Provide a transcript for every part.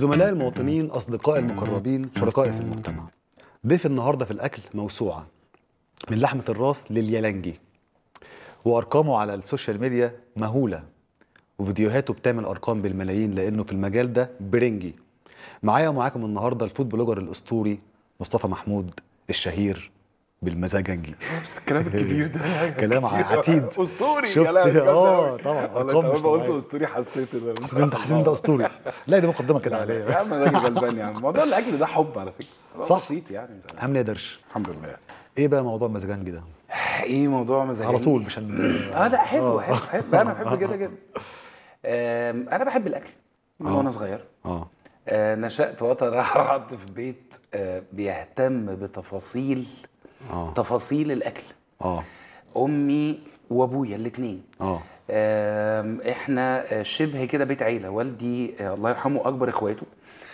زملائي المواطنين أصدقائي المقربين شركائي في المجتمع ضيف النهاردة في الأكل موسوعة من لحمة الراس لليالنجي وأرقامه على السوشيال ميديا مهولة وفيديوهاته بتعمل أرقام بالملايين لأنه في المجال ده برنجي معايا ومعاكم النهاردة الفود بلوجر الأسطوري مصطفى محمود الشهير بالمزاجنجي بس الكلام الكبير ده كلام عتيد اسطوري شفت؟ كلام جامد آه، أوي. طبعا، والله أرقام انت مش أول ما قلت طبيعية. اسطوري حسيت ان حسيت انت حسيت انت اسطوري لا دي مقدمه كده يا عليا عم انا راجل غلبان يا عم موضوع الاكل ده حب على فكره موضوع صح. بسيط يعني عامل ايه يا درش الحمد لله ايه بقى موضوع المزاجنجي ده ايه موضوع مزاجي على طول مش هن... اه لا احبه احب احب انا بحب كده كده آم، انا بحب الاكل من آه. وانا صغير اه آه، نشأت وترعرعت في بيت آه، بيهتم بتفاصيل اه تفاصيل الاكل اه امي وابويا الاثنين اه احنا آه، شبه كده بيت عيله والدي آه، الله يرحمه اكبر اخواته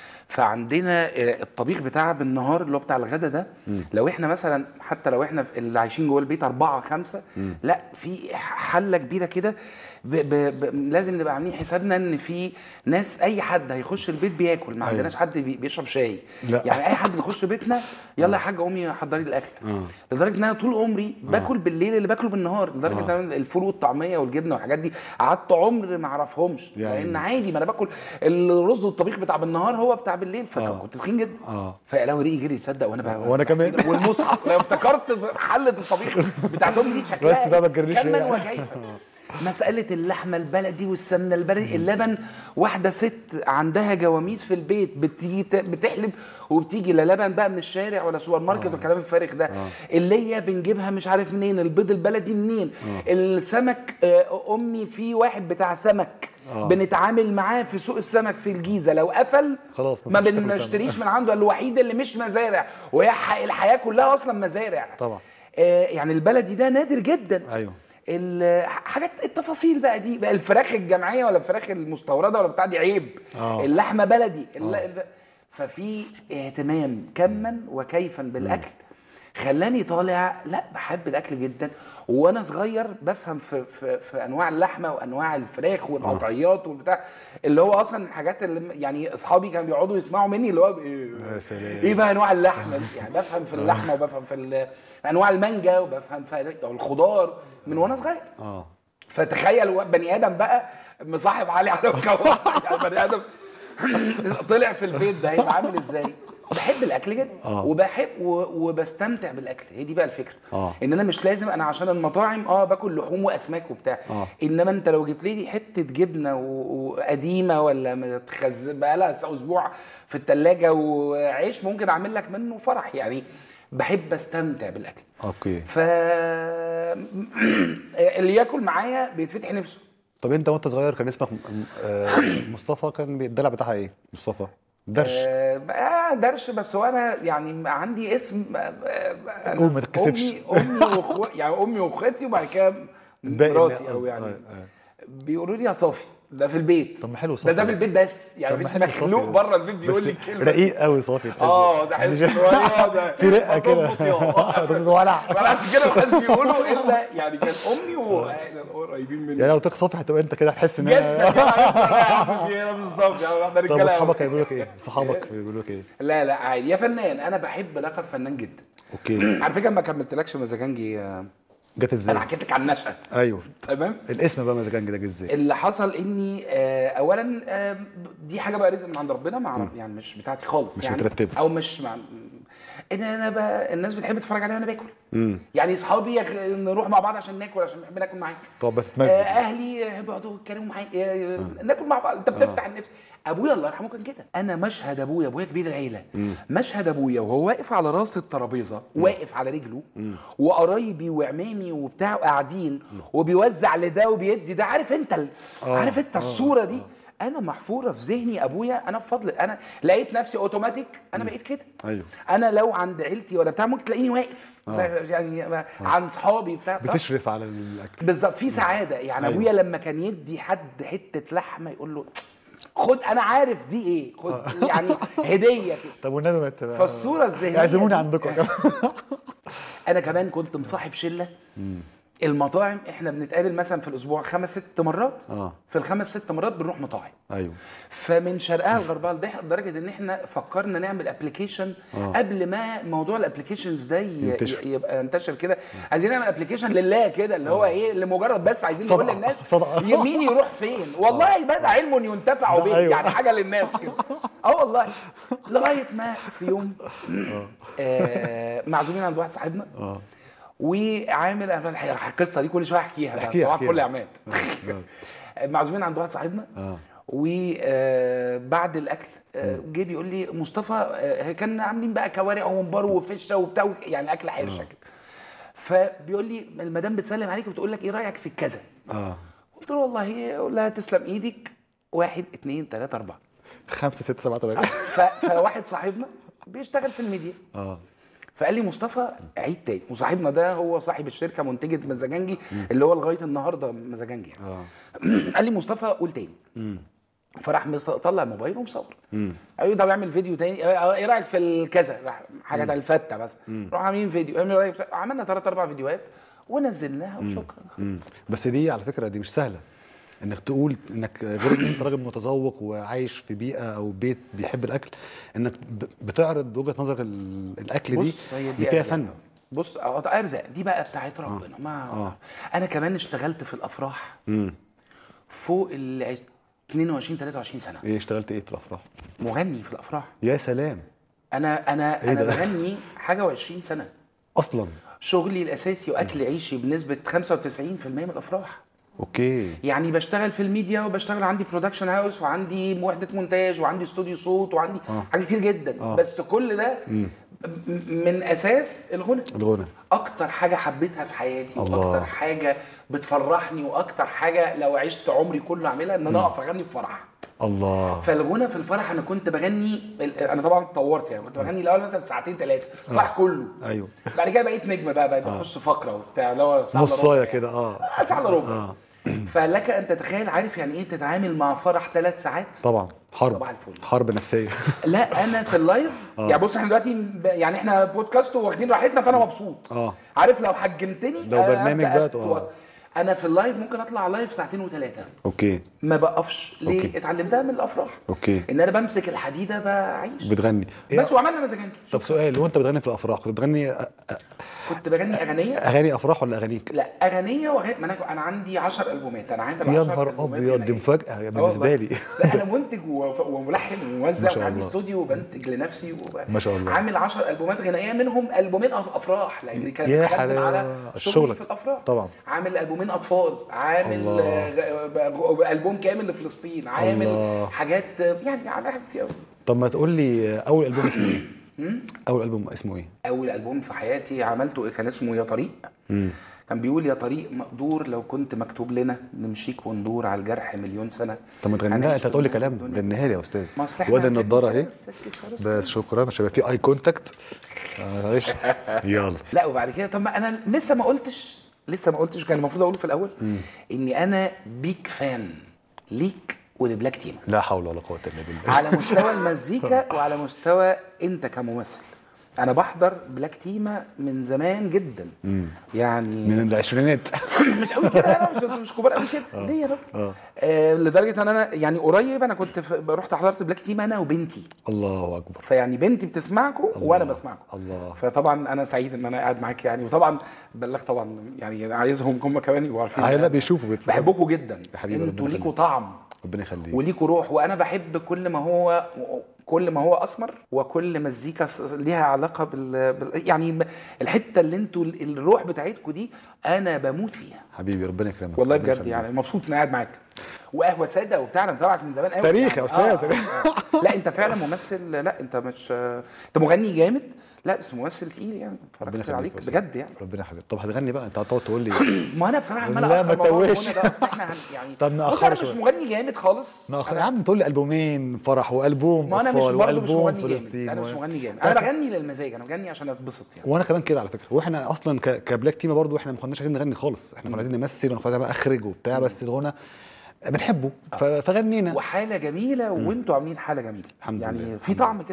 فعندنا آه، الطبيخ بتاع بالنهار اللي هو بتاع الغدا ده لو احنا مثلا حتى لو احنا في- اللي عايشين جوه البيت اربعه خمسه لا في حله كبيره كده ب ب ب لازم نبقى عاملين حسابنا ان في ناس اي حد هيخش البيت بياكل ما أيوة. عندناش حد بي- بيشرب شاي لا. يعني اي حد بيخش بيتنا يلا يا حاج قومي حضري الاكل آه. لدرجه ان انا طول عمري باكل بالليل اللي باكله بالنهار لدرجه ان أنا الفول والطعميه والجبنه والحاجات دي قعدت عمر ما اعرفهمش يا عيني. لان عادي ما انا باكل الرز والطبيخ بتاع بالنهار هو بتاع بالليل فكنت تخين جدا اه فلو ريقي جري تصدق وانا بقى وأنا كمان. والمصحف لو افتكرت حله الطبيخ بتاعت امي دي شكلها بس بقى ما تجرنيش كما ريقة. وكيفا مسألة اللحمة البلدي والسمنة البلدي اللبن واحدة ست عندها جواميس في البيت بتيجي ت- بتحلب وبتيجي لا لبن بقى من الشارع ولا سوبر ماركت والكلام الفارغ ده اللي هي بنجيبها مش عارف منين البيض البلدي منين السمك آه، امي في واحد بتاع سمك آه. بنتعامل معاه في سوق السمك في الجيزه لو قفل خلاص، ما مفيش تاكل سمك. بنشتريش من عنده الوحيد اللي مش مزارع وهي ح- الحياه كلها اصلا مزارع طبعا. آه، يعني البلدي ده نادر جدا ايوه ال- حاجات التفاصيل بقى دي بقى الفراخ الجمعيه ولا الفراخ المستورده ولا بتاع دي عيب آه. اللحمه بلدي الل- الل- ففي اهتمام كما وكيفا بالاكل خلاني طالع لا بحب الاكل جدا وانا صغير بفهم في, في, في انواع اللحمه وانواع الفراخ والقطعيات والبتاع اللي هو اصلا الحاجات اللي يعني اصحابي كانوا بيقعدوا يسمعوا مني اللي هو ايه يا سلام ايه بقى انواع اللحمه دي؟ يعني بفهم في اللحمه وبفهم في ال- انواع المانجا وبفهم في الخضار من وانا صغير اه فتخيل و- بني ادم بقى مصاحب علي على الكوارث يعني بني ادم طلع في البيت ده هيبقى عامل ازاي؟ بحب الاكل جدا آه. وبحب و- وبستمتع بالاكل هي دي بقى الفكره آه. ان انا مش لازم انا عشان المطاعم اه باكل لحوم واسماك وبتاع آه. انما انت لو جبت لي حته جبنه و- وقديمه ولا متخز بقى لها اسبوع في الثلاجه وعيش ممكن اعمل لك منه فرح يعني بحب استمتع بالاكل اوكي ف اللي ياكل معايا بيتفتح نفسه طب انت وانت صغير كان اسمك م- آه، مصطفى كان بي- الدلع بتاعها ايه مصطفى درش آه آه، درش بس هو انا يعني عندي اسم آه، آه، أنا قول ما تتكسفش. امي امي واخو يعني امي واخواتي وبعد كده الباقي مراتي اللي او قصدي- يعني آه، آه. بيقولوا لي يا صافي ده في البيت طب ما حلو ده صافي ده في ده. البيت بس يعني طب ما مش حلو مخلوق صافي ده. بره البيت بيقول بس لي الكلمه رقيق قوي صافي تحس- اه ده حس يعني شويه ده في رقه كده تظبط يا تظبط ولع ما عشان كده ما حدش بيقولوا الا يعني كان امي وقريبين مني يعني لو قلت لك صافي هتبقى انت كده هتحس ان جدا انا جدا في هنا بالظبط يعني احنا طب رجاله واصحابك هيقولوا لك ايه؟ صحابك بيقولوا لك ايه؟ لا لا عادي يا فنان انا بحب لقب فنان جدا اوكي على فكره ما كملتلكش مزاجنجي آه، جت ازاي؟ انا حكيت لك عن النشأة ايوه تمام الاسم بقى مزاجنجي ده جه ازاي؟ اللي حصل اني آه، اولا آه، دي حاجه بقى رزق من عند ربنا مع يعني مش بتاعتي خالص مش يعني مترتبة. او مش مع ان انا بقى الناس بتحب تتفرج عليا وانا باكل امم يعني اصحابي يخ... نروح مع بعض عشان ناكل عشان بنحب ناكل معاك طب آه، بتتمزج اهلي يحبوا يقعدوا يتكلموا معايا آه، ناكل مع بعض انت بتفتح النفس ابويا الله يرحمه كان كده انا مشهد ابويا ابويا كبير العيله مشهد ابويا وهو واقف على راس الترابيزه واقف على رجله وقرايبي وعمامي وبتاع قاعدين وبيوزع لده وبيدي ده عارف انت ال... آه، عارف انت الصوره دي انا محفوره في ذهني ابويا انا بفضل انا لقيت نفسي اوتوماتيك انا بقيت كده ايوه انا لو عند عيلتي ولا بتاع ممكن تلاقيني واقف آه. يعني عن صحابي بتاع بتشرف على الاكل بالظبط في سعاده يعني أيوة. ابويا لما كان يدي حد حته لحمه يقول له خد انا عارف دي ايه خد يعني هديه كده طب والنبي ما تبقى فالصوره الذهنيه اعزموني دي- عندكم انا كمان كنت مصاحب شله المطاعم احنا بنتقابل مثلا في الاسبوع خمس ست مرات اه في الخمس ست مرات بنروح مطاعم ايوه فمن شرقها لغربها لده- لدرجه ان احنا فكرنا نعمل ابلكيشن آه. قبل ما موضوع الابلكيشنز ده ي- ينتشر. ي- يبقى ينتشر كده عايزين نعمل ابلكيشن لله كده اللي هو ايه لمجرد بس عايزين نقول صدقة. للناس صدقة. مين يروح فين والله بدا علم ينتفع ده به أيوة. يعني حاجه للناس كده اه والله لغايه ما في يوم آه معزومين عند واحد صاحبنا اه وعامل أنا الحقيقة القصه دي كل شويه احكيها بقى احكيها، صباح احكيها. الفل يا عماد آه. معزومين عند واحد صاحبنا اه وبعد الاكل آه، جه بيقول لي مصطفى آه، كان عاملين بقى كوارع وممبار وفشه وبتاع يعني اكل حرشه كده فبيقول لي المدام بتسلم عليك وبتقول لك ايه رايك في كذا اه قلت له والله قول لها تسلم ايدك واحد اتنين تلاته اربعه خمسة ستة سبعة تمانية ف- فواحد صاحبنا بيشتغل في الميديا اه فقال لي مصطفى عيد تاني وصاحبنا ده هو صاحب الشركه منتجه مزاجنجي اللي هو لغايه النهارده مزاجنجي يعني. اه قال لي مصطفى قول تاني فراح مص- طلع الموبايل ومصور امم قالوا لي طب اعمل فيديو تاني آه، ايه رايك في الكذا راح حاجه بتاع الفته بس راح عاملين فيديو اعمل رأيك في- عملنا ثلاث اربع فيديوهات ونزلناها وشكرا امم بس دي على فكرة دي مش سهلة انك تقول انك غير ان انت راجل متذوق وعايش في بيئة او بيت بيحب الاكل انك ب- بتعرض وجهة نظرك ال- الاكل دي بص هي اللي دي فيها أرزاق. فن بص آه، ده ارزاق دي بقى بتاعت ربنا ما آه. انا كمان اشتغلت في الافراح امم فوق ال 22 23 سنه ايه اشتغلت ايه في الافراح مغني في الافراح يا سلام انا انا إيه انا ده؟ بغني حاجه و20 سنه اصلا شغلي الاساسي واكل عيشي بنسبه 95% من الافراح اوكي يعني بشتغل في الميديا وبشتغل عندي برودكشن هاوس وعندي وحده مونتاج وعندي استوديو صوت وعندي آه. حاجات كتير جدا آه. بس كل ده م- من اساس الغنى الغنى اكتر حاجه حبيتها في حياتي الله. واكتر حاجه بتفرحني واكتر حاجه لو عشت عمري كله اعملها ان انا اقف اغني في فرح الله فالغنى في الفرح انا كنت بغني انا طبعا اتطورت يعني كنت بغني الاول مثلا ساعتين ثلاثه الفرح كله ايوه بعد كده بقيت نجم بقى بقى بخش فقره وبتاع اللي هو ساعة إلا ربع نصايه يعني. كده اه آه، ساعه الا ربع اه فلك ان تتخيل عارف يعني ايه تتعامل مع فرح ثلاث ساعات طبعا حرب صباح الفل. حرب نفسيه لا انا في اللايف يعني بص احنا دلوقتي ب- يعني احنا بودكاست واخدين راحتنا فانا مبسوط اه عارف لو حجمتني لو أنا برنامج أبدأ بقى أت- تبقى- انا في اللايف ممكن اطلع لايف ساعتين وثلاثه اوكي ما بقفش ليه أوكي. اتعلمتها من الافراح اوكي ان انا بمسك الحديده بعيش بتغني إيه بس وعملنا مزاجنجي طب سؤال وانت بتغني في الافراح كنت بتغني أ- أ- كنت بغني اغنيه اغاني افراح ولا اغانيك لا اغنيه واغاني ما انا انا عندي 10 البومات انا عامل يا 10 نهار ألبومات ابيض دي غنائية. مفاجاه آه بالنسبه والله. لي لا انا منتج وف- وملحن وموزع ما شاء وعندي الله. استوديو وبنتج لنفسي وب... ما شاء الله. عامل 10 البومات غنائيه منهم البومين أف- افراح لان كانت يا بتخدم حلاوة. على شغلي شغلك. في الافراح طبعا. عامل البومين اطفال عامل الله. آه، غ- غ- البوم كامل لفلسطين عامل الله. حاجات آه، يعني عامل حاجات كتير قوي طب ما تقول لي اول البوم اسمه ايه اول البوم اسمه ايه اول البوم في حياتي عملته كان اسمه يا طريق كان بيقول يا طريق مقدور لو كنت مكتوب لنا نمشيك وندور على الجرح مليون سنه طب ما تغني هنعيش لها انت هتقول لي في كلام الدنيا. غنيها لي يا استاذ ما أصل إحنا وادي النضاره اهي بس كده خلاص. بس شكرا مش هيبقى في اي كونتاكت آه، معلش يلا لا وبعد كده طب ما انا لسه ما قلتش لسه ما قلتش كان المفروض اقوله في الاول اني انا بيك فان ليك ولبلاك تيم لا حول ولا قوه الا بالله على مستوى المزيكا وعلى مستوى انت كممثل انا بحضر بلاك تيما من زمان جدا يعني من العشرينات مش قوي كده انا مش مش كبار قوي كده ليه يا راجل اه آه لدرجه ان انا يعني قريب انا كنت في رحت حضرت بلاك تيم انا وبنتي الله اكبر فيعني بنتي بتسمعكم وانا الله. بسمعكم الله فطبعا انا سعيد ان انا قاعد معاك يعني وطبعا بلغ طبعا يعني عايزهم هم كمان يبقوا عارفين آه، لا أنا بيشوفوا بيتفرجوا بحبكم جدا يا حبيبي ربنا انتوا ليكوا يخليك. طعم ربنا يخليك وليكوا روح وانا بحب كل ما هو كل ما هو اسمر وكل مزيكا س- ليها علاقه بال, بال... يعني م- الحته اللي انتوا ال- الروح بتاعتكم دي انا بموت فيها حبيبي ربنا يكرمك والله ربنا بجد يخليك. يعني مبسوط اني قاعد معاك وقهوه ساده وبتاع انا متابعك من زمان قوي تاريخ يا أستاذ. آه آه. لا انت فعلا ممثل لا انت مش انت مغني جامد لا بس ممثل تقيل يعني ربنا اتفرجت يخليك عليك يا أستاذ. بجد يعني ربنا يخليك طب هتغني بقى انت هتقعد تقول لي ما انا بصراحه عمال لا، أأخر ما موضوع تتوهش. الغنى ده، أصل احنا هن- يعني طب بص نأخره انا مش شوية. مغني جامد خالص ناخ- يا عم تقول لي البومين فرح والبوم ما انا مش أطفال برضه مش وألبوم مغني جامد فلسطين انا مش و- مغني جامد تعرف- انا بغني للمزاج انا بغني عشان اتبسط يعني وانا كمان كده على فكره واحنا اصلا ك- كبلاك تيما برضو احنا ما كناش عايزين نغني خالص احنا كنا عايزين نمثل ونخرج بقى اخرج وبتاع بس الغنى بنحبه ف- فغنينا وحاله جميله وانتوا عاملين حاله جميله الحمد يعني لله، في الحمد طعم كده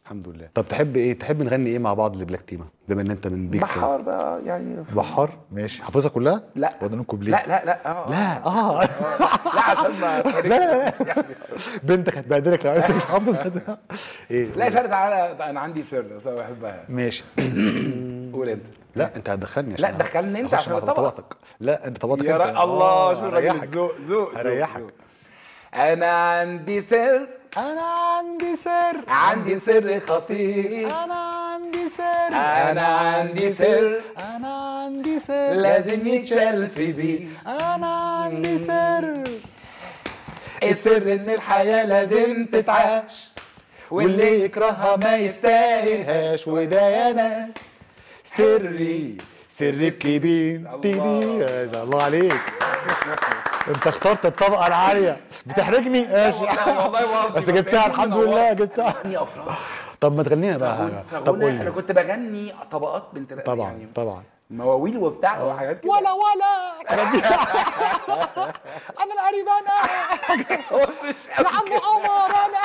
الحمد لله طب تحب ايه تحب نغني ايه مع بعض لبلاك تيما بما ان انت من بيك فان. بحار بقى يعني بحار ماشي حافظها كلها لا. ولا نكب ليه لا لا لا اه لا اه لا عشان ما تفرقش يعني. بنتك هتبهدلك لو انت مش حافظ ايه لا سارة تعالى انا عندي سر بس انا بحبها ماشي قول انت لا انت هتدخلني لا، عشان دخلني انت أخش عشان مع الطبق. طبقتك لا انت طبقتك يا انت. را... الله شو الراجل هريحك. الذوق ذوق ذوق، هريحك. ذوق. انا عندي سر انا عندي سر عندي سر خطير انا عندي سر أنا عندي سر. انا عندي سر لازم يتشال في بيه انا عندي سر السر ان الحياة لازم تتعاش واللي يكرهها ما يستاهلهاش وده يا ناس سري سر الكبير الله. تيدي ده الله عليك انت اخترت الطبقه العاليه بتحرجني ماشي والله والله ما قصدي، بس بس جبتها انت الحمد منورة. لله جبتها يا افراح طب ما تغنينا بقى فغن- حاجه طب قول فغنى انا لي كنت بغني طبقات بنت طبعا يعني طبعا مواويل وبتاع وحاجات كده ولا ولا الحاجات دي. انا القريب انا يا عم عمر انا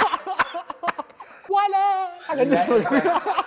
ولا الحاجات دي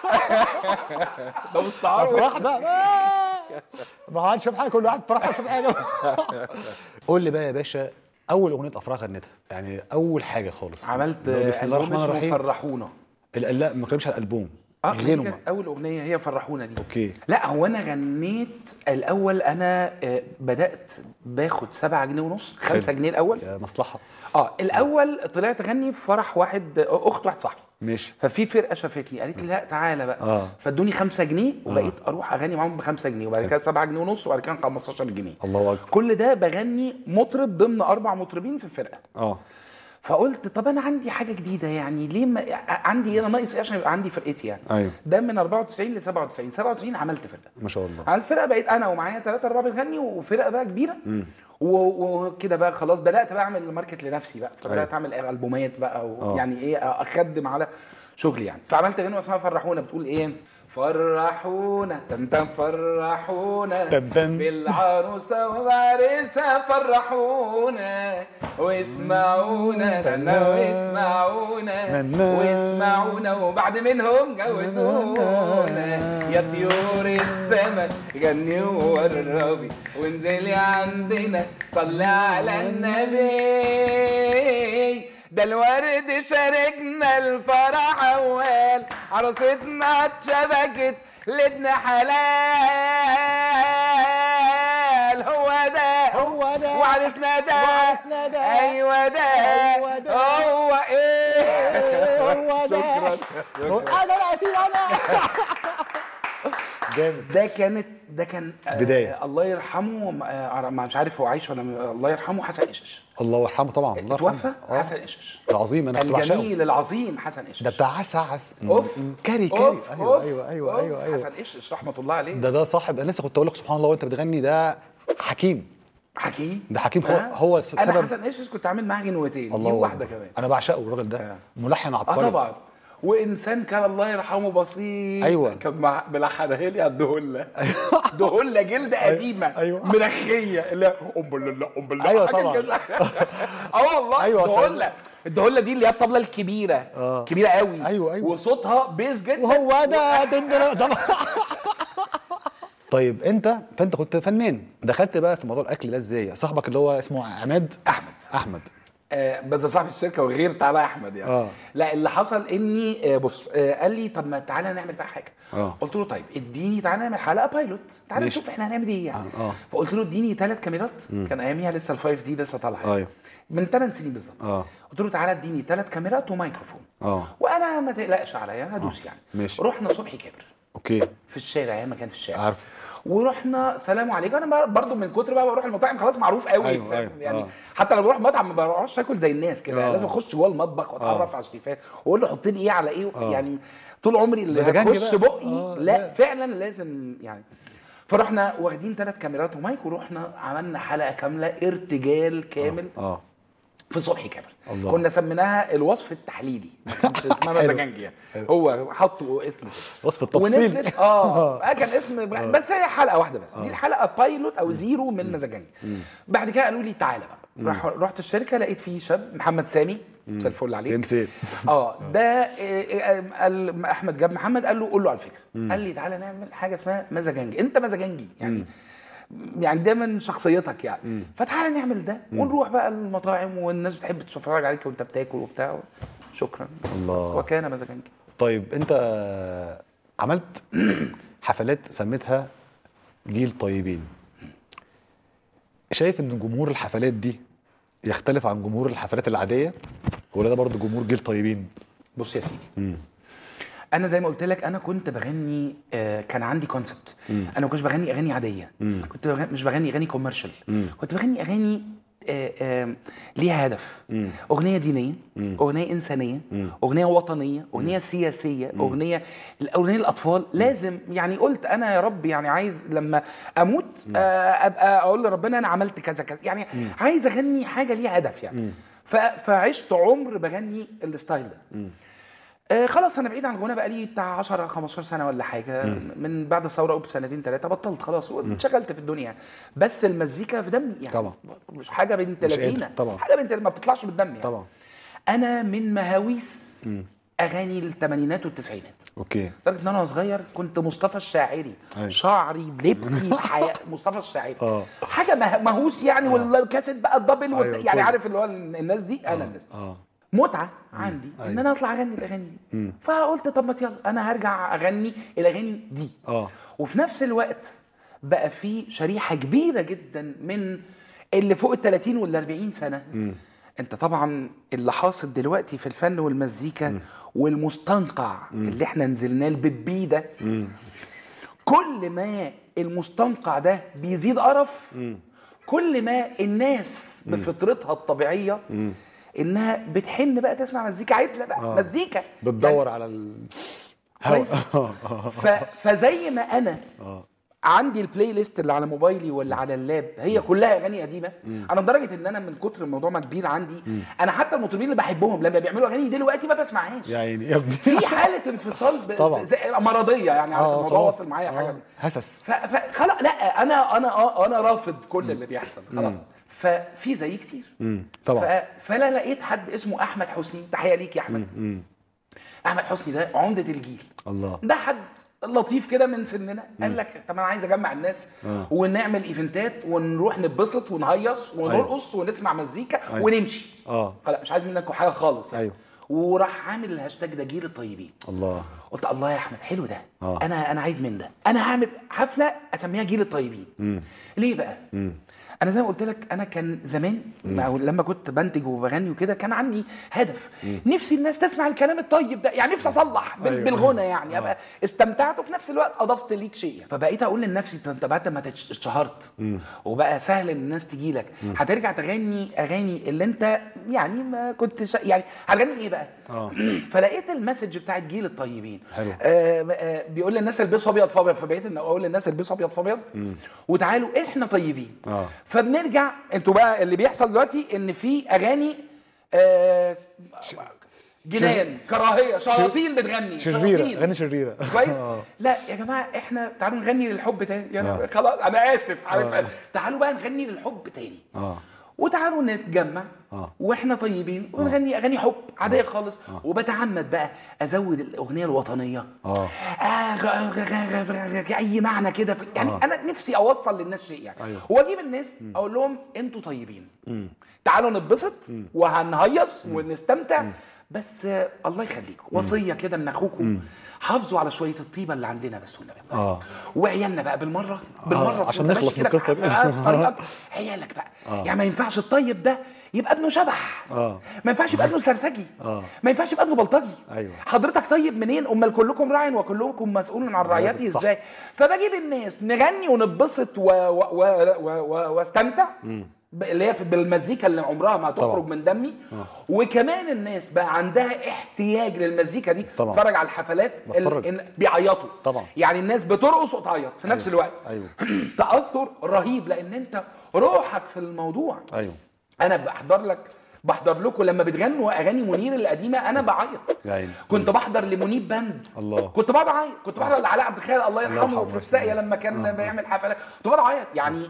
ده مستعار افراح بقى ما عادش حاجه كل واحد فرح شوف حاجه قول لي بقى يا باشا اول اغنيه افراح غنيتها يعني اول حاجه خالص عملت بسم الله ألبوم الرحمن اسمه الرحيم فرحونا لا لا ما كلمش على الالبوم اه دي غنوه كانت اول اغنيه هي فرحونا دي اوكي لا هو انا غنيت الاول انا آه، بدات باخد 7 جنيه ونص 5 حلو. جنيه الاول يا مصلحه اه الاول طلعت اغني في فرح واحد آه، اخت واحد صاحبي ماشي ففي فرقه شافتني قالت لي لا تعالى بقى آه. فادوني 5 جنيه وبقيت اروح اغني معاهم ب 5 جنيه وبعد كده 7 جنيه ونص وبعد كده 15 جنيه الله اكبر كل ده بغني مطرب ضمن اربع مطربين في الفرقه اه فقلت طب انا عندي حاجه جديده يعني ليه ما عندي ايه انا ناقص ايه عشان يبقى عندي فرقتي يعني ايوه ده من 94 ل 97 97 عملت فرقه ما شاء الله عملت فرقه بقيت انا ومعايا ثلاثه اربعه بنغني وفرقه بقى كبيره و- وكده بقى خلاص بدات بقى اعمل ماركت لنفسي بقى فبدات أيوة. اعمل البومات بقى آه. ويعني ايه اخدم على شغلي يعني فعملت غنوه اسمها فرحونا بتقول ايه فرحونا تم تم فرحونا تم تم. بالعروسه وبعرسها فرحونا واسمعونا تنا واسمعونا ننا. واسمعونا وبعد منهم جوزونا يا طيور السما غني ووربي وانزلي عندنا صلي على النبي ده الورد شاركنا الفرح اول عروستنا اتشبكت لدنا حلال هو ده هو ده وعرسنا ده وعرسنا ده. ايوه ده أيوة ده. هو ايه هو ده شكرا شكرا انا العسيل انا جامد ده كانت ده كان آه، بداية. الله يرحمه آه، ما مش عارف هو عايش ولا م- الله يرحمه حسن قشش الله يرحمه طبعا الله توفى يرحمه. آه. حسن قشش ده عظيم انا كنت بعشقه الجميل العظيم حسن قشش ده بتاع عس عس اوف كاري كاري أوف، ايوه أوف، ايوه ايوه أوف. ايوه ايوه حسن قشش رحمه الله عليه ده ده صاحب انا لسه كنت اقول لك سبحان الله وانت بتغني ده حكيم حكيم ده حكيم آه. هو- هو انا سبب- حسن قشش كنت عامل معاه غنوتين الله دي واحده أكبر. كمان انا بعشقه الراجل ده آه. ملحن اه عبقري طبعا وانسان كان الله يرحمه بسيط أيوة. كان مع- ملحنها لي على الدهله دهله جلد قديمه أيوة. منخيه اللي هي ام بالله ام بالله أيوة حاجة طبعا. كده. اه والله أيوة أصل- دهله الدهله دي اللي هي الطبله الكبيره آه. كبيره قوي أيوة، أيوة. وصوتها بيس جدا وهو ده دندن طبعا طيب انت فانت كنت فنان دخلت بقى في موضوع الاكل ده ازاي صاحبك اللي هو اسمه عماد احمد احمد آه بس ده صاحب الشركه وغير تعالى يا احمد يعني آه. لا اللي حصل اني آه بص آه قال لي طب ما تعالى نعمل بقى حاجه آه. قلت له طيب اديني تعالى نعمل حلقه بايلوت تعالى ماشي. نشوف احنا هنعمل ايه يعني آه، آه. فقلت له اديني ثلاث كاميرات كان اياميها لسه الفايف دي لسه طالعه أيوه. من 8 سنين بالظبط آه. قلت له تعالى اديني ثلاث كاميرات وميكروفون اه وانا ما تقلقش عليا هدوس يعني ماشي. رحنا صبحي كابر اوكي في الشارع ايام ما كان في الشارع عارف. ورحنا سلام عليكم انا برضو من كتر بقى بروح المطاعم خلاص معروف قوي أيوة، فاهم؟ أيوة، يعني آه. حتى لو بروح مطعم ما بروحش اكل زي الناس كده آه. لازم اخش جوه المطبخ واتعرف على الشيفات واقول له حط لي ايه على ايه آه. يعني طول عمري اللي مزاجنجي هتخش بقى. بقي آه، لا لا. فعلا لازم يعني فرحنا واخدين ثلاث كاميرات ومايك ورحنا عملنا حلقه كامله ارتجال كامل اه في صبحي كامل الله. كنا سميناها الوصف التحليلي ما كانش اسمها حلو. مزاجنجي يعني. هو حطوا اسم كده وصف التفصيل ونزلت اه آه، كان اسم بس هي حلقه واحده بس دي الحلقه بايلوت او زيرو من مزاجنجي بعد كده قالوا لي تعالى بقى راح رحت الشركه لقيت فيه شاب محمد سامي مساء الفل عليك سيم سيم اه ده إيه، إيه، قال احمد جاب محمد قال له قول له على الفكره قال لي تعالى نعمل حاجه اسمها مزاجنجي انت مزاجنجي يعني يعني ده من شخصيتك يعني فتعالى نعمل ده ونروح بقى المطاعم والناس بتحب تتفرج عليك وانت بتاكل وبتاع شكرا الله وكان مزاجنجي طيب انت آه، عملت حفلات سميتها جيل طيبين شايف ان جمهور الحفلات دي يختلف عن جمهور الحفلات العاديه ولا ده برضه جمهور جيل طيبين بص يا سيدي انا زي ما قلت لك انا كنت بغني آه، كان عندي كونسبت انا ما كنتش بغني اغاني عاديه كنت بغني مش بغني اغاني كوميرشال كنت بغني اغاني آه، آه، ليها هدف اغنيه دينيه اغنيه انسانيه اغنيه وطنيه اغنيه سياسيه اغنيه الاغنيه الاطفال لازم يعني قلت انا يا رب يعني عايز لما اموت آه، ابقى اقول لربنا انا عملت كذا كذا يعني عايز اغني حاجه ليها هدف يعني ف- فعشت عمر بغني الستايل ده آه خلاص انا بعيد عن الغنى بقالي بتاع 10 15 سنه ولا حاجه من بعد الثوره بسنتين ثلاثه بطلت خلاص واتشغلت في الدنيا بس المزيكا في دمي يعني طبعا. مش حاجه بنت مش قادر، لذينه طبعا. حاجه بنت ما بتطلعش من الدم يعني طبعا انا من مهاويس اغاني الثمانينات والتسعينات اوكي لدرجه ان انا صغير كنت مصطفى الشاعري أيوة. شعري لبسي حياة مصطفى الشاعري آه. حاجه مه- مهووس يعني والكاسيت بقى الدبل والت- أيوة، يعني كله. عارف اللي هو الناس دي انا الناس دي. اه متعه عندي ان أيوة. انا اطلع اغني الاغاني دي فقلت طب ما يلا انا هرجع اغني الاغاني دي اه وفي نفس الوقت بقى في شريحه كبيره جدا من اللي فوق ال 30 وال 40 سنه انت طبعا اللي حاصل دلوقتي في الفن والمزيكا والمستنقع اللي احنا نزلناه البيبي ده كل ما المستنقع ده بيزيد قرف كل ما الناس بفطرتها الطبيعيه انها بتحن بقى تسمع مزيكا عدله بقى آه. مزيكا بتدور على ال كويس ف... فزي ما انا اه عندي البلاي ليست اللي على موبايلي ولا على اللاب هي كلها اغاني قديمه انا لدرجه ان انا من كتر الموضوع ما كبير عندي انا حتى المطربين اللي بحبهم لما بيعملوا اغاني دلوقتي ما بسمعهاش يا عيني يا ابني في حاله انفصال ب... طبعا. زي... مرضيه يعني عارف اه الموضوع خلاص واصل معايا حاجه آه. هسس ف... ف... خلاص لا انا انا اه انا رافض كل اللي بيحصل خلاص ففي زي كتير مم. طبعا ف... فانا لقيت حد اسمه احمد حسني تحيه ليك يا احمد احمد حسني ده عمده الجيل الله ده حد لطيف كده من سننا قال لك طب انا عايز اجمع الناس آه. ونعمل ايفنتات ونروح نتبسط ونهيص ونرقص ونسمع مزيكا أيوة. ونمشي اه خلاص مش عايز منكم حاجه خالص يعني. أيوة. وراح عامل الهاشتاج ده جيل الطيبين الله قلت الله يا احمد حلو ده آه. انا انا عايز من ده انا هعمل حفله اسميها جيل الطيبين ليه بقى انا زي ما قلت لك انا كان زمان أو لما كنت بنتج وبغني وكده كان عندي هدف نفسي الناس تسمع الكلام الطيب ده يعني نفسي اصلح بال- أيوة. بالغنى يعني آه. ابقى استمتعت وفي نفس الوقت اضفت ليك شيء فبقيت اقول لنفسي "طب انت بعد ما تتش- اتشهرت وبقى سهل ان الناس تجي لك هترجع تغني اغاني اللي انت يعني ما كنتش يعني هتغني ايه بقى اه فلقيت المسج بتاعت جيل الطيبين حلو. آه آه بيقول للناس البسوا ابيض في ابيض فبقيت ان اقول للناس البسوا ابيض في ابيض وتعالوا احنا طيبين اه فبنرجع انتوا بقى اللي بيحصل دلوقتي ان في اغاني آه جنان كراهيه شياطين بتغني شريره شياطين. اغاني شريره كويس آه. لا يا جماعه احنا تعالوا نغني للحب تاني يعني آه. خلاص انا اسف عارف آه. تعالوا بقى نغني للحب تاني اه وتعالوا نتجمع آه. واحنا طيبين ونغني اغاني حب عاديه خالص وبتعمد بقى ازود الاغنيه الوطنيه اه آه غ- غ- غ- غ- غ- اي معنى كده في- يعني آه. انا نفسي اوصل للناس شيء يعني أيوه. واجيب الناس اقول لهم انتوا طيبين تعالوا نتبسط وهنهيص ونستمتع بس آه الله يخليكم وصيه كده من اخوكم حافظوا على شويه الطيبه اللي عندنا بس والنبي اه وعيالنا بقى بالمره بالمره عشان وأنت نخلص ماشي من كده القصة في- دي. في في طريقك عيالك بقى آه. يعني ما ينفعش الطيب ده يبقى ابنه شبح آه. ما ينفعش يبقى ابنه سرسجي آه. ما ينفعش يبقى ابنه بلطجي أيوة. حضرتك طيب منين امال كلكم راع وكلكم مسؤول عن رعيته صح. ازاي فبجيب الناس نغني ونتبسط و- و- و- و- و- واستمتع ب- اللي هي في- بالمزيكا اللي عمرها ما هتخرج طبعا. من دمي وكمان الناس بقى عندها احتياج للمزيكا دي طبعا. تتفرج على الحفلات بتفرج. ال- ال- بيعيطوا طبعا. يعني الناس بترقص وتعيط في نفس أيوة. الوقت أيوة. تاثر رهيب لان انت روحك في الموضوع ايوه انا بحضر لك بحضر لكم لما بتغنوا اغاني منير القديمه انا بعيط يا عيني. كنت بحضر لمنيب باند الله. كنت بقعد اعيط كنت بحضر لعلاء عبد الخالق الله يرحمه يرحمه في الساقيه بس. لما كان آه. بيعمل حفلات كنت بقعد اعيط يعني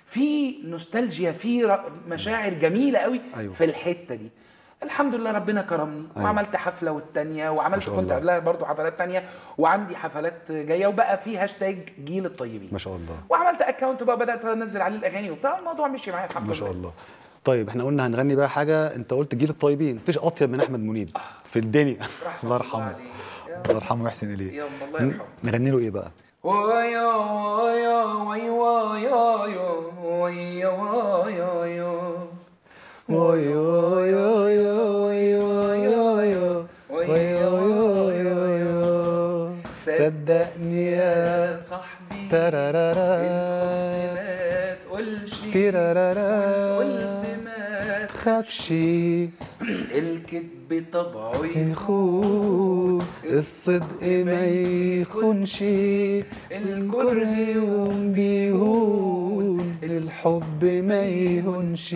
في نوستالجيا في ر- مشاعر جميله قوي أيوة. في الحته دي الحمد لله ربنا كرمني أيوة. وعملت حفله والتانيه وعملت شاء كنت الله. قبلها برضو حفلات تانيه وعندي حفلات جايه وبقى في هاشتاج جيل الطيبين ما شاء الله وعملت اكونت بقى بدات انزل عليه الاغاني وبتاع الموضوع مشي معايا الحمد ما لله شاء الله طيب احنا قلنا هنغني بقى حاجه انت قلت جيل الطيبين مفيش اطيب من احمد منيب في الدنيا الله يرحمه عليه. الله يرحمه ويحسن اليه يلا الله يرحمه نغني له ايه بقى ويا ويا وي ويا يا ويا ويا يا وي وي وي وي وي وي صدقني يا يا صاحبي ترارارا ما تقولش تيرارارا قلت ما تخافش الكذب طبعه يخون الصدق ما يخونش الكره يوم بيهون الحب ما يهونش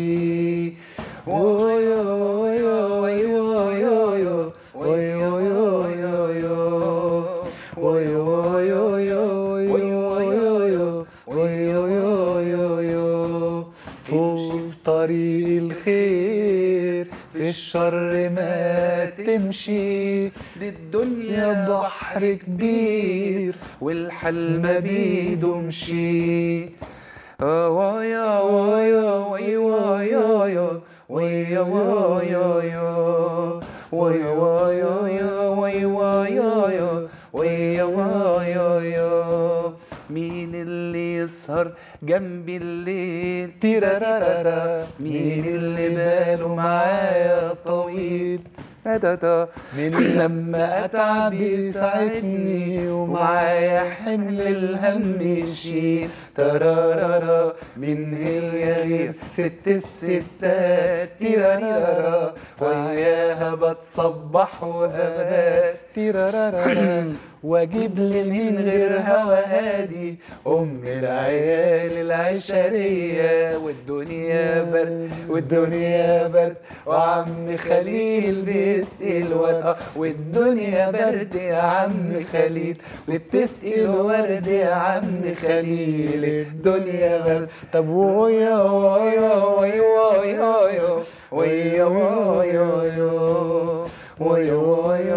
ويا ويا ويا ويا ويا ويا ويا ويا ويا ويا ويا ويا فوق في طريق الخير في الشر ما تمشي للدنيا يا بحر كبير والحل ما ما بيدومش بيدومش آه ويا ويا ويا ويا ويا ويا ويا ويا ويا ويا ويا ويا ويا ويا ويا مين اللي يسهر جنبي الليل تيرارارا مين اللي باله معايا طويل دا من لما اتعب يسعدني ومعايا حمل الهم يشيل ترارارا من هي غير ست الستات تيرارارا وياها بتصبح وابات تيرارارا واجيب لي من غير هوا هادي ام العيال العشريه والدنيا برد والدنيا برد وعم خليل بيسقي الورد والدنيا برد يا عم خليل وبتسقي الورد يا عم خليل الدنيا برد طب ويا ويا ويا ويا ويا ويا ويا ويا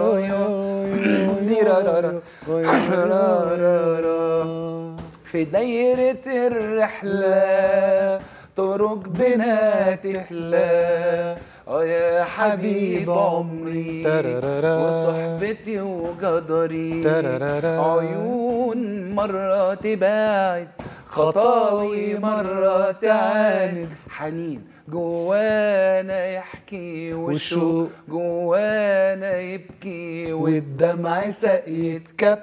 ويا في دايرة الرحلة طرق بنا تحلى اه يا حبيب عمري ترارارا. وصحبتي وقدري ترارارا. عيون مرة تباعد خطاوي مرة تعاند حنين جوانا يحكي وشوق. وشوق جوانا يبكي والدمع سقيت كب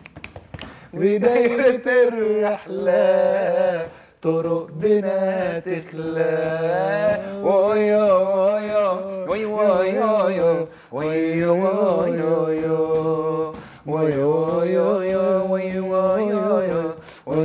بداية الرحلة طرق بنا تخلى ويا ويا ويا ويا ويا ويا ويا ويا ويا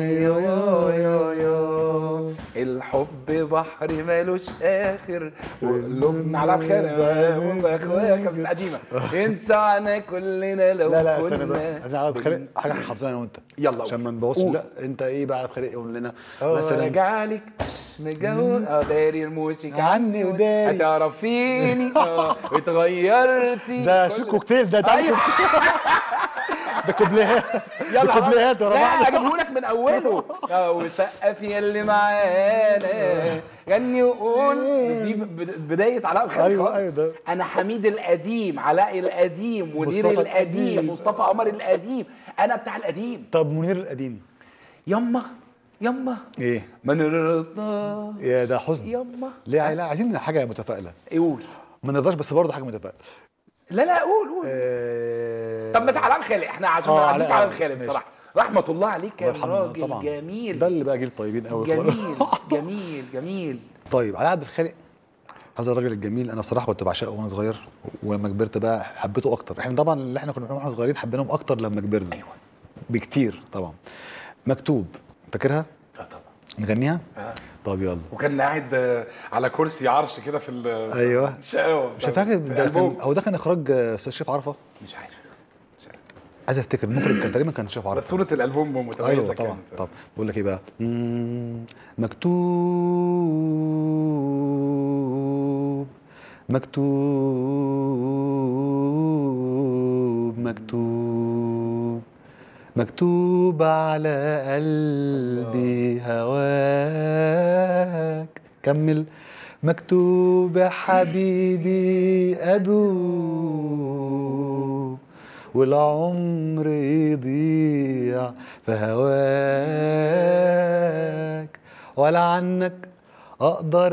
ويا الحب بحر مالوش اخر وقلوبنا على بخير يا اخويا كانت قديمه ينسعنا كلنا لو لا لا استنى كنا بقى عايز اعرف خالق حاجه احنا حافظينها انا وانت يلا عشان ما قول. نبوظش قول. لا انت ايه بقى عارف خالق قول لنا مثلا مثلا رجعلك مجهول اه داري الموسيقى عني وداري. هتعرفيني اه اتغيرتي ده كل- شو كوكتيل ده ده ايوه ده كوبليهات يلا ده كوبليهات ورا لا بعض اجيبه لك من اوله اه وسقف يا اللي معانا غني وقول دي بد- بدايه علاء الخالق ايوه خالص. ايوه ده انا حميد القديم علاء القديم منير مصطفى القديم القديم. مصطفى قمر القديم انا بتاع القديم طب منير القديم يما يما ايه ما نرضى يا ده حزن يما ليه لا عايزين حاجه متفائله قول ما نرضاش بس برضه حاجه متفائله لا لا قول قول آه، طب بس علاء الخالق احنا عشان آه، ما علاء نعديش على الخالق، الخالق ماشي. بصراحه رحمه الله عليك الله كان يرحمه راجل طبعا جميل ده اللي بقى جيل طيبين قوي جميل جميل جميل طيب علاء عبد الخالق هذا الراجل الجميل انا بصراحه كنت بعشقه وانا صغير ولما كبرت بقى حبيته اكتر احنا طبعا اللي احنا كنا بنعمله واحنا صغيرين حبيناهم اكتر لما كبرنا ايوه بكتير طبعا مكتوب فاكرها اه طبعا نغنيها آه. طب يلا وكان قاعد آه، على كرسي عرش كده في ال- ايوه الشقاوه مش فاكر ده كان الألبوم. او ده كان اخراج آه، استاذ شريف عرفه مش عارف مش عارف عايز افتكر المخرج كان تقريبا كان شاف عربي بس صوره الالبوم متميزه ايوه طبعا كانت. طبعا بقول لك ايه بقى مم، مكتوب مكتوب مكتوب مكتوب على قلبي هواك كمل مكتوب يا حبيبي أدوب والعمر يضيع في هواك ولا عنك أقدر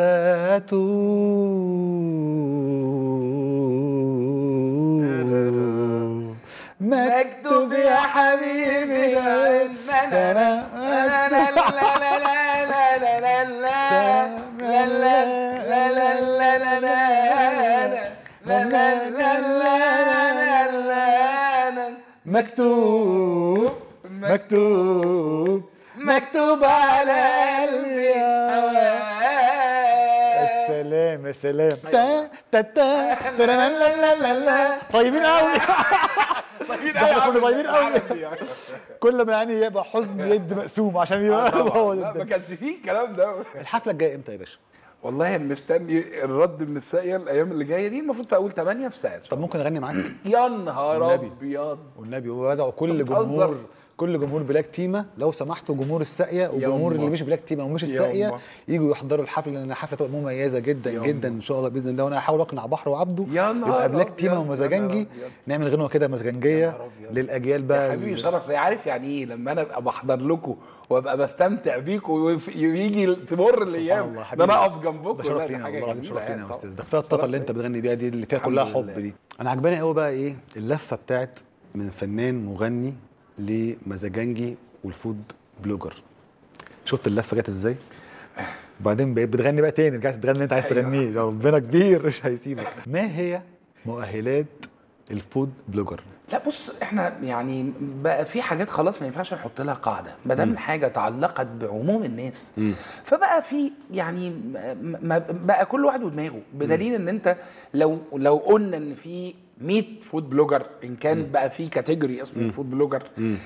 أتوب مكتوب يا حبيبي ده مكتوب مكتوب مكتوب على قلبي السلام يا سلام تا تا تا تا لا لا لا لا لا طيبين قوي ده احنا كنا طيبين قوي كل ما يعني يبقى حزن يد مقسوم عشان يبقى هو لا ما ده كانش فيه الكلام ده الحفله الجايه امتى يا باشا؟ والله انا مستني الرد من الساقيه الايام اللي جايه دي المفروض في اول 8 في ساعه طب ممكن اغني معاك يا نهار والنبي. ابيض والنبي وادعو كل بتهزر. جمهور كل جمهور بلاك تيما لو سمحتوا جمهور الساقيه وجمهور يما. اللي مش بلاك تيما ومش يما. الساقيه يجوا يحضروا الحفله لان الحفله تبقى مميزه جدا يما. جدا ان شاء الله باذن الله وانا هحاول اقنع بحر وعبده يا نهار يبقى بلاك أبيض، تيما يا ومزاجنجي نهار أبيض. نعمل غنوه كده يا مزاجنجيه نهار أبيض. للاجيال بقى يا حبيبي ال- شرف ليه عارف يعني ايه لما انا ابقى بحضر لكم وابقى بستمتع بيكم ويف- ويجي تمر سبحان الايام الله ده حبيبي انا اقف جنبكم ده لا، شرف دي لينا حاجة والله العظيم جميلة شرف لينا يعني يا استاذ طبعاً. ده كفايه الطاقه شرف اللي انت ليا. بتغني بيها دي اللي فيها الحمد كلها لله. حب دي انا عجباني قوي بقى ايه اللفه بتاعت من فنان مغني لمزاجنجي والفود بلوجر شفت اللفه جت ازاي وبعدين بقيت بتغني بقى تاني رجعت تغني اللي انت عايز أيوة. تغنيه ربنا كبير مش هيسيبك ما هي مؤهلات الفود بلوجر لا بص احنا يعني بقى في حاجات خلاص ما ينفعش نحط لها قاعده ما دام حاجه تعلقت بعموم الناس فبقى في يعني م- م- بقى كل واحد ودماغه بدليل ان انت لو لو قلنا ان في 100 فود بلوجر ان كان بقى في كاتيجوري اسمه الفود بلوجر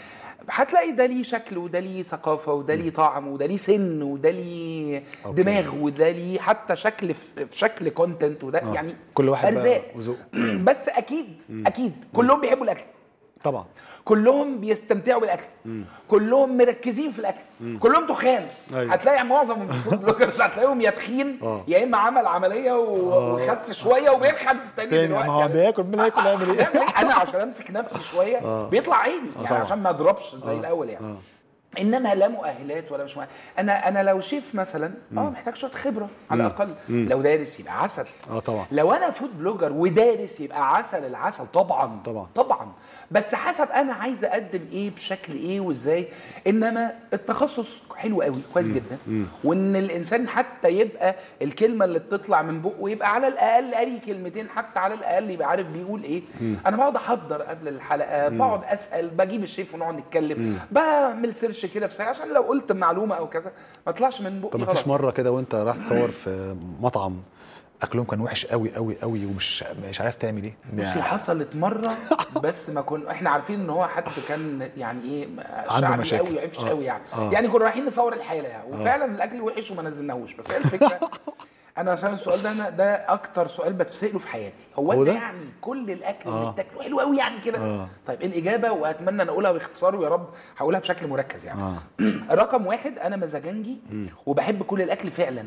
هتلاقي ده ليه شكل وده ليه ثقافه وده ليه طعم وده ليه سن وده ليه أوكي. دماغ وده ليه حتى شكل في في شكل كونتنت وده آه. يعني كل واحد بقى ارزاق وذوق. بس اكيد اكيد كلهم بيحبوا الاكل طبعا كلهم بيستمتعوا بالاكل كلهم مركزين في الاكل كلهم تخان أيوة. هتلاقي معظم الفود بلوجرز هتلاقيهم يا تخين آه. يا اما عمل عمليه و- وخس شويه وبيتخن تاني تاني دلوقتي ما هو بياكل مين هياكل يعمل ايه هنعمل ايه انا عشان امسك نفسي شويه آه. بيطلع عيني يعني طبعا. عشان ما اضربش زي الاول يعني آه. انما لا مؤهلات ولا مش مؤهل. انا انا لو شيف مثلا اه محتاج شويه خبره على الاقل لو دارس يبقى عسل اه طبعا لو انا فود بلوجر ودارس يبقى عسل العسل طبعا طبعا. طبعا بس حسب انا عايز اقدم ايه بشكل ايه وازاي انما التخصص حلو قوي كويس جدا وان الانسان حتى يبقى الكلمه اللي بتطلع من بقه يبقى على الاقل قاري كلمتين حتى على الاقل يبقى عارف بيقول ايه انا بقعد احضر قبل الحلقه بقعد اسال بجيب الشيف ونقعد نتكلم بعمل سيرش كده في ساعه عشان لو قلت معلومه او كذا ما طلعش من بقي طب ما غلط فيش مره كده وانت رايح تصور في مطعم اكلهم كان وحش قوي قوي قوي ومش مش عارف تعمل ايه بصي حصلت مره بس ما كنا احنا عارفين ان هو حد كان يعني ايه عنده شعبي مشاكل. قوي عفش آه. قوي يعني آه. يعني كنا رايحين نصور الحاله يعني وفعلا الاكل وحش وما نزلناهوش بس هي الفكره انا عشان السؤال ده انا ده اكتر سؤال بتساله في حياتي هو, هو انت ده؟ يعني كل الاكل آه. اللي بتاكله حلو قوي يعني كده آه. طيب الاجابه واتمنى ان اقولها باختصار ويا رب هقولها بشكل مركز يعني آه. رقم واحد انا مزاجنجي وبحب كل الاكل فعلا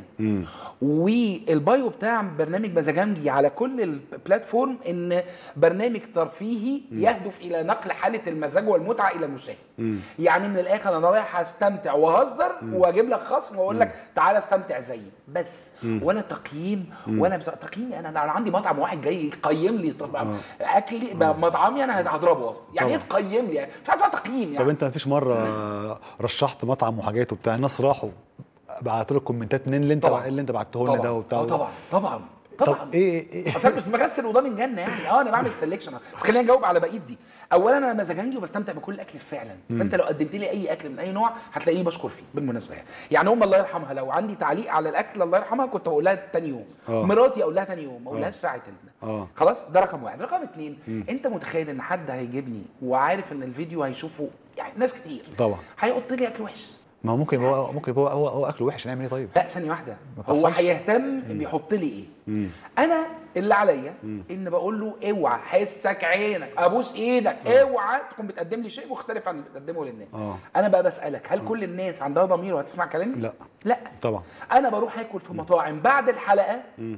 والبايو بتاع برنامج مزاجنجي على كل البلاتفورم ان برنامج ترفيهي يهدف الى نقل حاله المزاج والمتعه الى المشاهد يعني من الاخر انا رايح استمتع واهزر واجيب لك خصم واقول لك تعالى استمتع زيي بس ولا تقييم ولا بس تقييمي انا انا عندي مطعم واحد جاي يقيم لي طب اكلي مطعمي انا هضربه اصلا يعني ايه طبعا. تقيم لي مش عايز أقول تقييم يعني طب انت مفيش مره رشحت مطعم وحاجات وبتاع الناس راحوا بعتوا لك كومنتات منين اللي انت طبعا اللي انت بعته لنا ده وبتاع آه طبعا طبعا طبعا طب ايه ايه اصل أنا مش بغسل وده من جنه يعني اه انا بعمل سelection بس خلينا نجاوب على بقيه دي اولا انا مزاجنجي وبستمتع بكل الاكل فعلا فانت لو قدمت لي اي اكل من اي نوع هتلاقيني بشكر فيه بالمناسبه يعني يعني ام الله يرحمها لو عندي تعليق على الاكل الله يرحمها كنت بقول لها تاني يوم آه. مراتي اقول لها تاني يوم ما اقولهاش ساعه ال- اه خلاص ده رقم واحد رقم اتنين انت متخيل ان حد هيجيبني وعارف ان الفيديو هيشوفه يعني ناس كتير طبعا هيحط لي اكل وحش ما هو ممكن هو ممكن هو هو, هو اكله وحش نعمل ايه طيب؟ لا ثانيه واحده ما هو بتحصلش؟ هيهتم بيحط لي ايه انا اللي عليا ان بقول له اوعى حسك عينك ابوس ايدك اوعى تكون بتقدم لي شيء مختلف عن اللي بتقدمه للناس آه. انا بقى بسالك هل كل الناس عندها ضمير وهتسمع كلامي لا. لا طبعا انا بروح اكل في مطاعم بعد الحلقه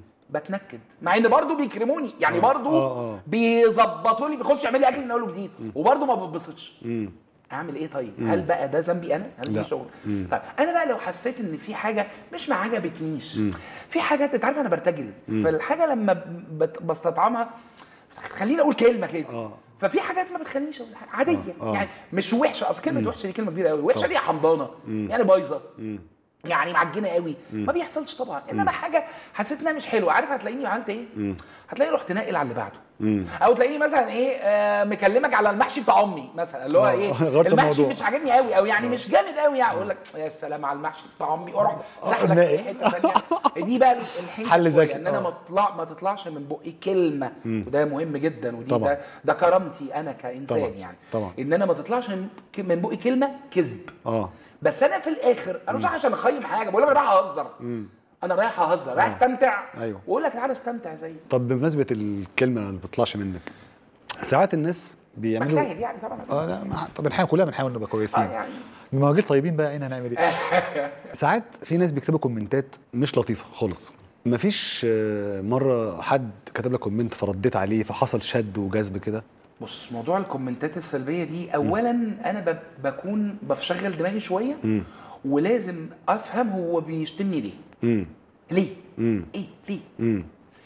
بتنكد مع ان برضه بيكرموني يعني برضه آه، آه. بيظبطوا لي بيخش يعمل لي اكل من اول وجديد وبرضه ما بتبسطش امم اعمل ايه طيب هل بقى ده ذنبي انا هل لا. دي شغل طيب انا بقى لو حسيت ان في حاجه مش ما عجبتنيش في حاجات انت عارف انا برتجل فالحاجه لما بت- بستطعمها خليني اقول كلمه كده آه. ففي حاجات ما بتخلينيش اقول حاجه عاديه آه. يعني مش وحشه اصل كلمه وحشه دي كلمه كبيره قوي وحشه دي حمضانه يعني بايظه يعني معجنه قوي ما بيحصلش طبعا انما حاجه حسيت انها مش حلوه عارف هتلاقيني عملت ايه هتلاقيني رحت ناقل على اللي بعده او تلاقيني مثلا ايه آه مكلمك على المحشي بتاع امي مثلا اللي هو آه، ايه غيرت المحشي الموضوع. مش عاجبني قوي او يعني مش جامد قوي يعني اقول لك يا سلام على المحشي بتاع امي واروح سحلك ناقل. في حته ثانيه دي بقى الحين حل ذكي. ان انا آه. ما اطلع ما تطلعش من بقي كلمه وده مهم جدا ودي طبعا. ده, ده كرامتي انا كانسان طبعا. يعني طبعا. ان انا ما تطلعش من من بقي كلمه كذب اه بس انا في الاخر انا مش رايح عشان اقيم حاجه بقول لك انا رايح اهزر انا رايح اهزر رايح استمتع أيوه. واقول لك تعالى استمتع زيي طب بمناسبه الكلمه اللي ما بتطلعش منك ساعات الناس بيعملوا بجتهد يعني طبعا اه لا ما طب الحقيقه كلنا بنحاول نبقى كويسين اه يعني لما راجل طيبين بقى هنا هنعمل ايه؟ ساعات في ناس بيكتبوا كومنتات مش لطيفه خالص مفيش آه، مره حد كتب لك كومنت فرديت عليه فحصل شد وجذب كده بص موضوع الكومنتات السلبيه دي اولا انا ب- بكون بشغل دماغي شويه ولازم افهم هو بيشتمني ليه امم ليه امم ايه ليه امم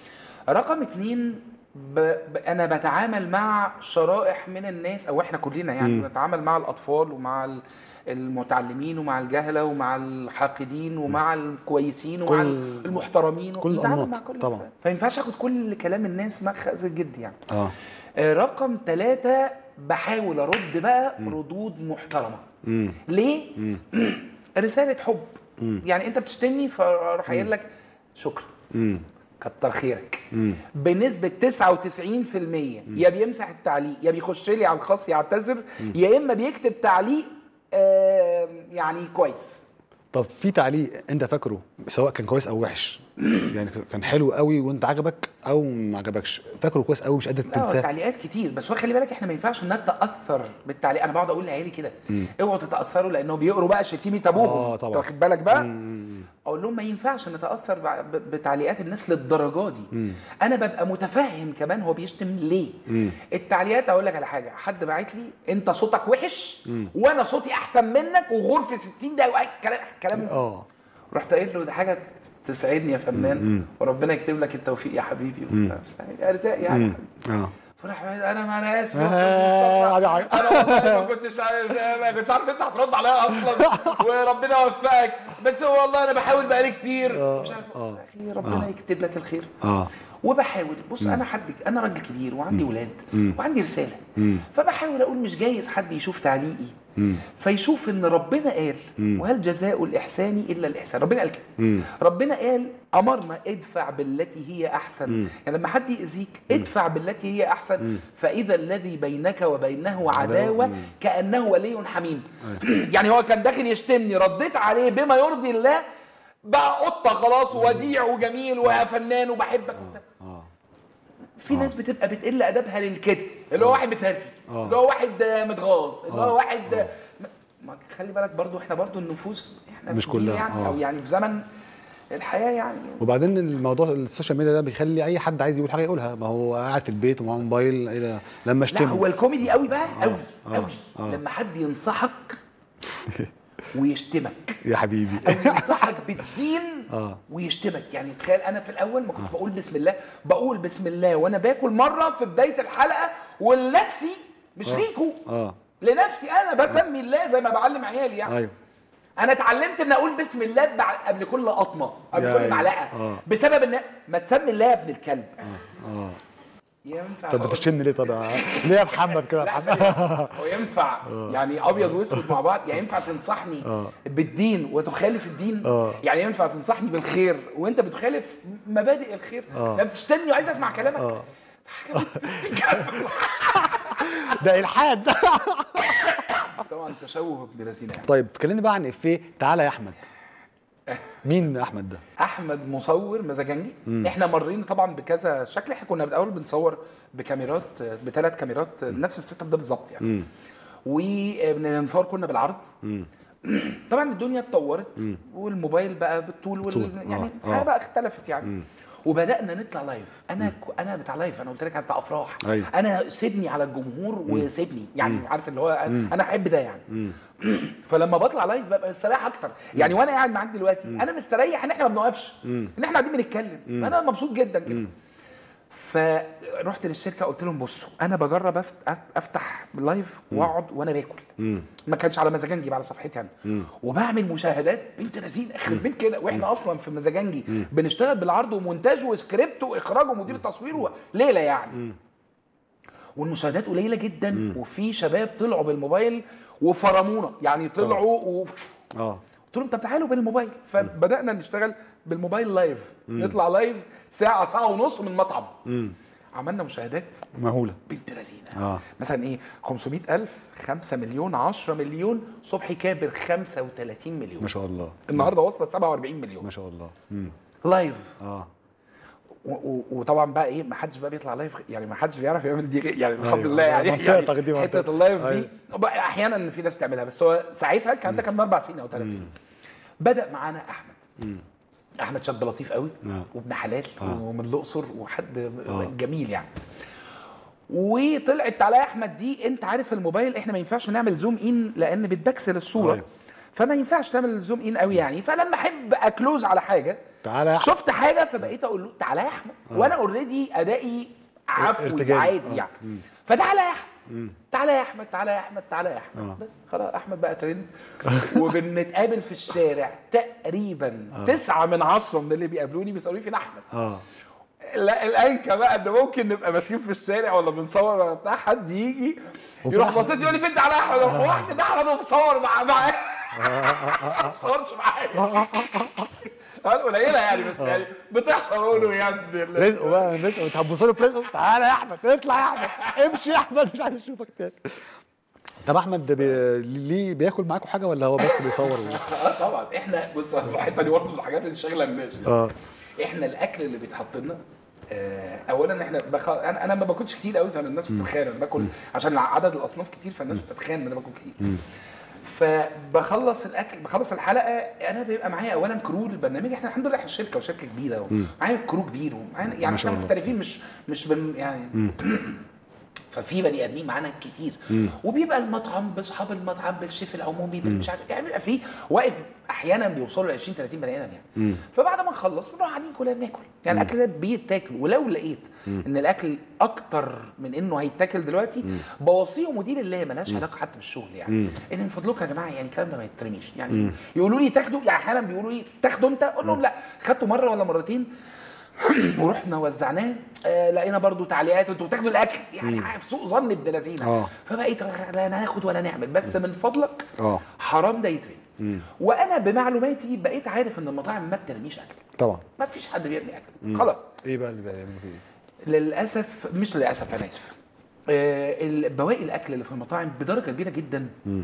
رقم اتنين ب... ب... انا بتعامل مع شرائح من الناس او احنا كلنا يعني بنتعامل مع الاطفال ومع ال- المتعلمين ومع الجهله ومع الحاقدين ومع الكويسين ومع كل- المحترمين كل بنتعامل الأنماط، مع كل طبعا. فما ينفعش اخد كل كلام الناس مخزن جد يعني اه آه، رقم ثلاثة بحاول ارد بقى ردود محترمه امم ليه؟ رساله حب يعني انت بتشتمني فراح قايل لك شكرا امم كتر خيرك بنسبة 99% يا بيمسح التعليق يا بيخش لي على الخاص يعتذر يا اما بيكتب تعليق آه يعني كويس طب في تعليق انت فاكره سواء كان كويس او وحش يعني كان حلو قوي وانت عجبك او ما عجبكش فاكره كويس قوي مش قادر لا هو تنساه تعليقات كتير بس هو خلي بالك احنا ما ينفعش نتاثر بالتعليق انا بقعد اقول لعيالي كده اوعوا تتاثروا لانه بيقروا بقى شتيمه ابوهم آه، طبعا. أنت واخد بالك بقى اقول لهم ما ينفعش نتاثر بع- ب- بتعليقات الناس للدرجه دي انا ببقى متفهم كمان هو بيشتم ليه التعليقات اقول لك على حاجه حد باعت لي انت صوتك وحش وانا صوتي احسن منك وغرفه 60 ده كلام كلام اه رحت قايل له ده حاجه تسعدني يا فنان وربنا يكتب لك التوفيق يا حبيبي وبتاع. ارزاق يعني اه فراح قال انا ما انا اسف يا آه، استاذ عادي، مصطفى عادي. انا والله ما كنتش عارف ما كنتش عارف انت هترد عليا اصلا وربنا يوفقك بس هو والله انا بحاول بقالي كتير مش عارف آه. يا اخي ربنا يكتب لك الخير اه وبحاول بص انا حد انا راجل كبير وعندي ولاد وعندي رساله فبحاول اقول مش جايز حد يشوف تعليقي فيشوف ان ربنا قال وهل جزاء الاحسان الا الاحسان ربنا قال كده ربنا قال امرنا ادفع بالتي هي احسن يعني لما حد يأذيك ادفع بالتي هي احسن فاذا الذي بينك وبينه عداوه كانه ولي حميم يعني هو كان داخل يشتمني رديت عليه بما يرضي الله بقى قطه خلاص وديع وجميل ويا فنان وبحبك وبتاع. اه في ناس بتبقى بتقل ادبها للكده اللي هو واحد متنرفز آه. اللي هو واحد آه، متغاظ اللي آه. هو واحد آه، ما- ما خلي بالك برضو احنا برضو النفوس احنا مش في جيل كلها، يعني آه. او يعني في زمن الحياه يعني وبعدين الموضوع السوشيال ميديا ده بيخلي اي حد عايز يقول حاجه يقولها ما هو قاعد في البيت ومعاه موبايل ايه ده لما لا اشتمه هو الكوميدي قوي بقى قوي آه. قوي آه. لما حد ينصحك ويشتمك يا حبيبي او ينصحك بالدين آه. ويشتمك يعني تخيل انا في الاول ما كنتش بقول بسم الله بقول بسم الله وانا باكل مره في بدايه الحلقه ولنفسي مش ليكوا اه لنفسي انا بسمي الله زي ما بعلم عيالي يعني ايوه انا اتعلمت ان اقول بسم الله بع- قبل كل قطمه قبل يا كل عيني. معلقه آه. بسبب ان ما تسمي الله يا ابن الكلب اه ينفع طب أقول- بتشتمني ليه طب ليه يا محمد كده يا لا محمد ثانية. هو ينفع يعني ابيض واسود مع بعض يعني ينفع تنصحني آه. بالدين وتخالف الدين آه. يعني ينفع تنصحني بالخير وانت بتخالف مبادئ الخير آه. ده بتشتمني وعايز اسمع كلامك اه حاجه بتستنكر ده الحاد طبعا تشوه ابن لذينه يعني طيب كلمني بقى عن افيه تعالى يا احمد مين احمد ده احمد مصور مزاجنجي احنا مرينا طبعا بكذا شكل احنا كنا بالاول بنصور بكاميرات بثلاث كاميرات نفس السيت اب ده بالظبط يعني وبنصور كنا بالعرض طبعا الدنيا اتطورت والموبايل بقى بالطول طول. وال... يعني آه، الحياه آه. بقى اختلفت يعني وبدانا نطلع لايف انا ك... انا بتاع لايف انا قلت لك انا بتاع افراح أيوة. انا سيبني على الجمهور وسيبني يعني عارف اللي هو انا احب ده يعني فلما بطلع لايف ببقى مستريح اكتر يعني وانا قاعد معاك دلوقتي انا مستريح ان احنا ما بنوقفش ان احنا قاعدين بنتكلم انا مبسوط جدا كده فرحت للشركه قلت لهم بصوا انا بجرب أفت- أفت- افتح لايف واقعد وانا باكل ما كانش على مزاجنجي بقى على صفحتي انا وبعمل مشاهدات بنت لذينه يخرب بيت كده واحنا اصلا في مزاجنجي بنشتغل بالعرض ومونتاج وسكريبت واخراج ومدير تصوير وليله يعني والمشاهدات قليله جدا وفي شباب طلعوا بالموبايل وفرمونا يعني طلعوا و... اه قلت لهم طب تعالوا بالموبايل فبدانا نشتغل بالموبايل لايف نطلع لايف ساعه ساعه ونص من مطعم عملنا مشاهدات مهوله بنت لذينه آه. مثلا ايه 500000 5 مليون 10 مليون صبحي كابر 35 مليون ما شاء الله النهارده واصله 47 مليون ما شاء الله مم. لايف اه و- و- وطبعا بقى ايه ما حدش بقى بيطلع لايف يعني ما حدش بيعرف يعمل دي يعني الحمد أيوة. لله يعني منطقتك يعني دي حته منطقة. اللايف دي أيوة. بقى احيانا في ناس تعملها بس هو ساعتها كان ده كان من اربع سنين او ثلاث سنين بدا معانا احمد احمد شاب لطيف قوي آه. وابن حلال آه. ومن الاقصر وحد آه. جميل يعني وطلعت على احمد دي انت عارف الموبايل احنا ما ينفعش نعمل زوم ان لان بتبكسل الصوره أيوة. فما ينفعش تعمل زوم ان قوي يعني فلما احب اكلوز على حاجه تعالى يا احمد شفت حاجه فبقيت اقول له تعالى يا احمد وانا اوريدي ادائي عفوي ارتجالي. عادي آه. يعني فتعالى يا احمد تعالى يا احمد تعالى يا احمد تعالى يا احمد آه. بس خلاص احمد بقى ترند وبنتقابل في الشارع تقريبا تسعة من عشرة من اللي بيقابلوني بيسالوني فين احمد اه لا الانكى بقى ان ممكن نبقى ماشيين في الشارع ولا بنصور ولا بتاع حد يجي يروح أحمد. باصص يقول لي فين تعالى يا احمد اروح واحد ده احمد ومصور مع معاه ما تصورش معايا قليله يعني بس يعني بتحصل اقول له يا ابن ال- رزقه بقى رزقه تهبصوا له في رزقه تعالى يا احمد اطلع يا احمد امشي يا احمد مش عايز اشوفك تاني طب احمد ده بي... ليه بياكل معاكم حاجه ولا هو بس بيصور و... اه طبعا احنا بص الحته دي برضه من الحاجات اللي شاغله الناس اه احنا الاكل اللي بيتحط لنا آه، اولا احنا بخ... انا انا ما باكلش كتير قوي زي ما الناس بتتخيل انا باكل عشان عدد الاصناف كتير فالناس بتتخيل ان انا باكل كتير فبخلص الاكل بخلص الحلقه انا بيبقى معايا اولا كرو البرنامج احنا الحمد لله احنا شركه وشركه كبيره ومعايا كرو كبير ومعايا يعني ما شاء احنا الله. محترفين مش مش بن يعني ففي بني ادمين معانا كتير وبيبقى المطعم باصحاب المطعم بالشيف العمومي مش عارف يعني بيبقى في واقف احيانا بيوصلوا ل 20 30 بني ادم يعني فبعد ما نخلص بنروح قاعدين كلنا بناكل يعني الاكل ده بيتاكل ولو لقيت ان الاكل اكتر من انه هيتاكل دلوقتي بوصيه مدير الله ملهاش علاقه حتى بالشغل يعني ان من فضلكم يا جماعه يعني الكلام ده ما يترميش يعني يقولوا لي تاخدوا يعني احيانا بيقولوا لي تاخدوا انت اقول لهم لا خدته مره ولا مرتين ورحنا وزعناه آه لقينا برضو تعليقات انتوا بتاخدوا الاكل يعني عارف سوء ظن ابن لذينه آه. فبقيت لا ناخد ولا نعمل بس من فضلك اه حرام ده يترمي وانا بمعلوماتي بقيت عارف ان المطاعم ما بترميش اكل طبعا ما فيش حد بيرمي اكل خلاص ايه بقى اللي بيعملوا فيه للاسف مش للاسف انا اسف آه، ال- بواقي الاكل اللي في المطاعم بدرجه كبيره جدا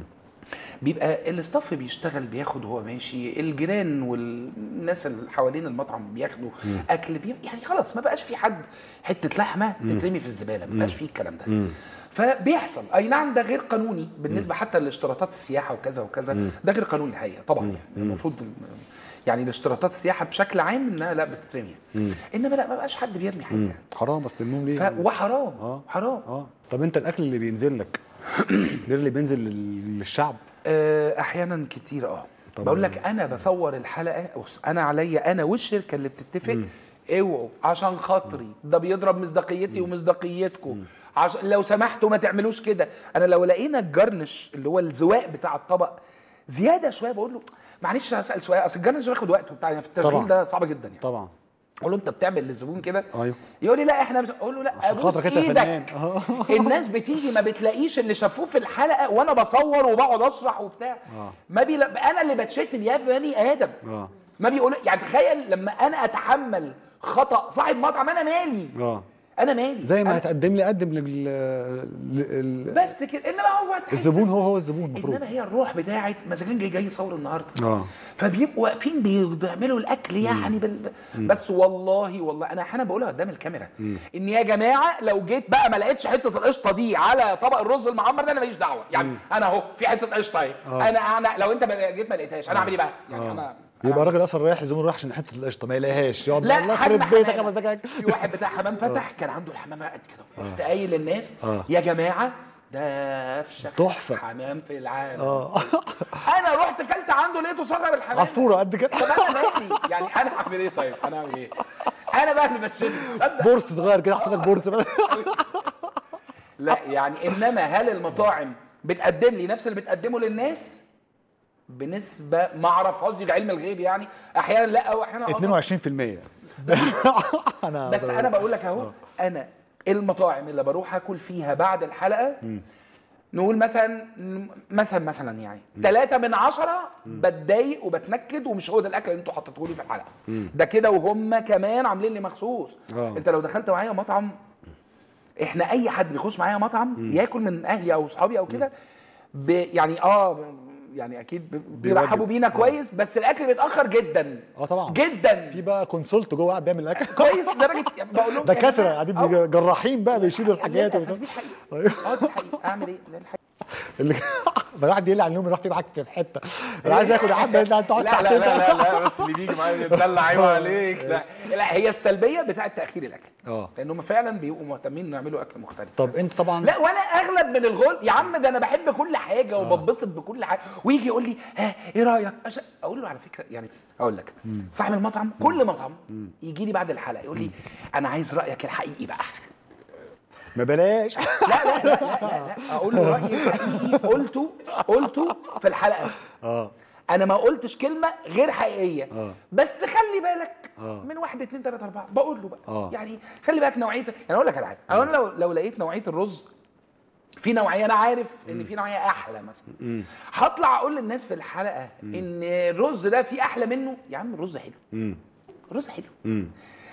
بيبقى الاستاف بيشتغل بياخد وهو ماشي الجيران والناس اللي حوالين المطعم بياخدوا اكل بي... يعني خلاص ما بقاش في حد حته لحمه تترمي في الزباله ما بقاش في الكلام ده فبيحصل اي نعم ده غير قانوني بالنسبه حتى لاشتراطات السياحه وكذا وكذا ده غير قانوني الحقيقه طبعا يعني المفروض يعني الاشتراطات السياحه بشكل عام انها لا بتترمي انما لا ما بقاش حد بيرمي حاجه يعني. حرام اصل النوم ليه ف... وحرام اه حرام اه طب انت الاكل اللي بينزل لك غير اللي بينزل لل- للشعب آه، احيانا كتير اه طب بقول لك انا بصور الحلقه بص انا عليا انا والشركه اللي بتتفق اوعوا عشان خاطري ده بيضرب مصداقيتي ومصداقيتكم عش... لو سمحتوا ما تعملوش كده انا لو لقينا الجرنش اللي هو الزواق بتاع الطبق زياده شويه بقول له معلش هسال سؤال اصل الجرنج بياخد وقت وبتاع يعني في التشغيل طبعا. ده صعب جدا يعني طبعا اقول له انت بتعمل للزبون كده ايوه يقول لي لا احنا مش اقول له لا عشان ابوس خاطرك انت يا فنان. ايدك آه. الناس بتيجي ما بتلاقيش اللي شافوه في الحلقه وانا بصور وبقعد اشرح وبتاع آه. ما بيلا... انا اللي بتشتم يا بني ادم اه ما بيقول يعني تخيل لما انا اتحمل خطا صاحب مطعم انا مالي اه انا مالي زي ما أنا هتقدم لي قدم لل لل- بس كده انما هو تحس الزبون هو هو الزبون المفروض انما هي الروح بتاعت مزاجان جاي جاي يصور النهارده اه فبيبقوا واقفين بيعملوا الاكل يعني بال... بس والله والله انا احيانا بقولها قدام الكاميرا ان يا جماعه لو جيت بقى ما لقيتش حته القشطه دي على طبق الرز المعمر ده انا ماليش دعوه يعني انا اهو في حته قشطه اهي آه. انا انا لو انت ما جيت ما لقيتهاش انا اعمل ايه بقى؟ يعني آه. انا يبقى الراجل اصلا رايح الزبون رايح عشان حته القشطه ما يلاقيهاش يقعد لا الله حجم يخرب بيتك يا حمامة. مزاجك في واحد بتاع حمام فتح كان عنده الحمامه قد كده رحت قايل للناس آه. يا جماعه ده افشخ تحفة. حمام في العالم اه انا رحت كلت عنده لقيته صغر الحمام عصفوره قد كده طب انا مالي يعني انا اعمل ايه طيب انا اعمل ايه انا بقى اللي بتشد تصدق بورس صغير كده حاطط لك بورس بقى. لا يعني انما هل المطاعم بتقدم لي نفس اللي بتقدمه للناس بنسبه ما اعرفهاش دي بعلم الغيب يعني احيانا لا واحيانا آه. 22% انا بس انا بقول لك اهو انا المطاعم اللي بروح اكل فيها بعد الحلقه نقول مثلا مثلا مثلا يعني ثلاثة من عشرة بتضايق وبتنكد ومش هو ده الاكل اللي انتوا حطيتوه لي في الحلقه ده كده وهم كمان عاملين لي مخصوص آه. انت لو دخلت معايا مطعم احنا اي حد بيخش معايا مطعم ياكل من اهلي او اصحابي او كده ب- يعني اه يعني اكيد ب- بيرحبوا بينا آه. كويس بس الاكل بيتاخر جدا اه طبعا جدا في بقى كونسولت جوه قاعد بيعمل اكل كويس لدرجه بقول لهم يا دكاتره جماعة، قاعدين آه، بيج- جراحين بقى بيشيلوا الحاجات للأسف وبتاع. دي حقيقة أيوه. اه دي حقيقة اعمل ايه؟ لا، الحقيقة. اللي فالواحد يقلع النوم يروح في معاك في حته انا عايز اكل يا حبه انت هتقعد لا لا ساعتين لا لا, لا بس اللي بيجي معايا يتدلع عيب عليك لا لا هي السلبيه بتاعت تاخير الاكل اه لانهم فعلا بيبقوا مهتمين انه يعملوا اكل مختلف طب انت طبعا لا وانا اغلب من الغول يا عم ده انا بحب كل حاجه وبتبسط بكل حاجه ويجي يقول لي ها ايه رايك أش- اقول له على فكره يعني اقول لك صاحب المطعم كل مطعم يجي لي بعد الحلقه يقول لي انا عايز رايك الحقيقي بقى ما بلاش لا لا لا لا, لا, لا. اقول له رايي الحقيقي قلته قلته في الحلقه اه انا ما قلتش كلمه غير حقيقيه آه. بس خلي بالك آه. من واحد اتنين تلاته اربعه بقول له بقى آه. يعني خلي بالك نوعيه يعني اقول لك على حاجه انا لو لو لقيت نوعيه الرز في نوعيه انا عارف ان في نوعيه احلى مثلا هطلع اقول للناس في الحلقه ان الرز ده في احلى منه يا عم الرز حلو امم الرز حلو امم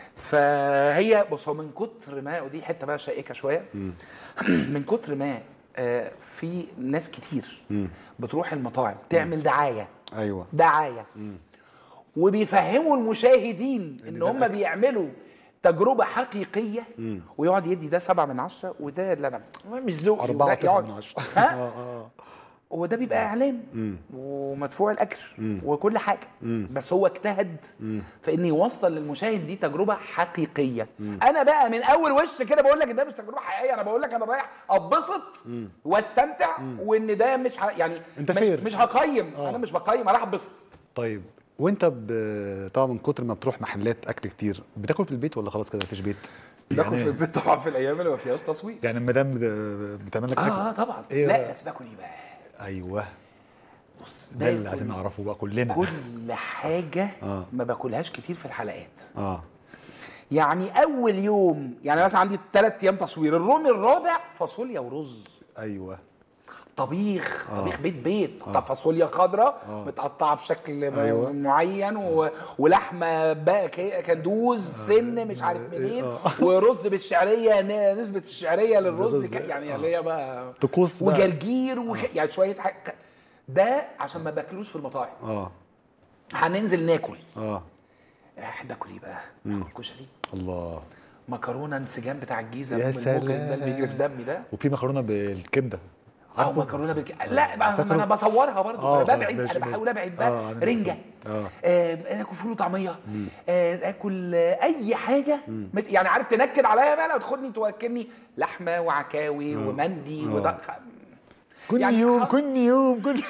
فهي بص هو من كتر ما ودي حته بقى شائكه شويه من كتر ما آه، في ناس كتير بتروح المطاعم تعمل دعايه ايوه دعايه وبيفهموا المشاهدين ان ده هم الأكل. بيعملوا تجربه حقيقيه ويقعد يدي ده سبعة من عشرة وده لا لا مش ذوقي أربعة وده وتسعة يقعد- من عشرة ها اه اه وده بيبقى اعلان ومدفوع الاجر وكل حاجه بس هو اجتهد في ان يوصل للمشاهد دي تجربه حقيقيه انا بقى من اول وش كده بقول لك ان ده مش تجربه حقيقيه انا بقول لك انا رايح اتبسط واستمتع وان ده مش ه... يعني أنت مش, فير. مش هقيم آه. انا مش بقيم انا رايح اتبسط طيب وانت ب... طبعا من كتر ما بتروح محلات اكل كتير بتاكل في البيت ولا خلاص كده مفيش بيت؟ باكل في يعني البيت طبعا في الايام اللي ما فيهاش تصوير يعني المدام بت- بتعمل لك اه اكل اه طبعا إيه لا بقى؟ بس باكل ايه بقى ايوه بص ده اللي باكل عايزين نعرفه بقى كلنا كل حاجه آه. ما باكلهاش كتير في الحلقات اه يعني اول يوم يعني مثلا عندي ثلاث ايام تصوير اليوم الرابع فاصوليا ورز ايوه طبيخ آه. طبيخ بيت بيت آه. فاصوليا خضراء آه. متقطعه بشكل م- أيوة. معين و... ولحمه بقى ك- كندوز سن مش عارف منين آه. ورز بالشعريه ن- نسبه الشعريه للرز الرز، ك... يعني آه. اللي هي بقى طقوس بقى. وجرجير وك... يعني شويه حاجة. ده عشان ما باكلوش في المطاعم اه هننزل ناكل اه احب اكل ايه بقى؟ اكل كشري الله مكرونه انسجام بتاع الجيزه يا أم الموجب ده اللي سلام. بيجري في دمي ده وفي مكرونه بالكبده اه عارفه؟ مكرونه بالك... لا ما فاكره؟ انا بصورها برضه آه، انا خلاص، ببعد ماشي، انا بحاول ابعد آه، بقى أنا رنجه آه. آه، اكل فول وطعميه آه، اكل آه، اي حاجه مت- يعني عارف تنكد عليا بقى لو تاخدني توكلني لحمه وعكاوي ومندي وده خ- كل يعني يوم ه- كل يوم كل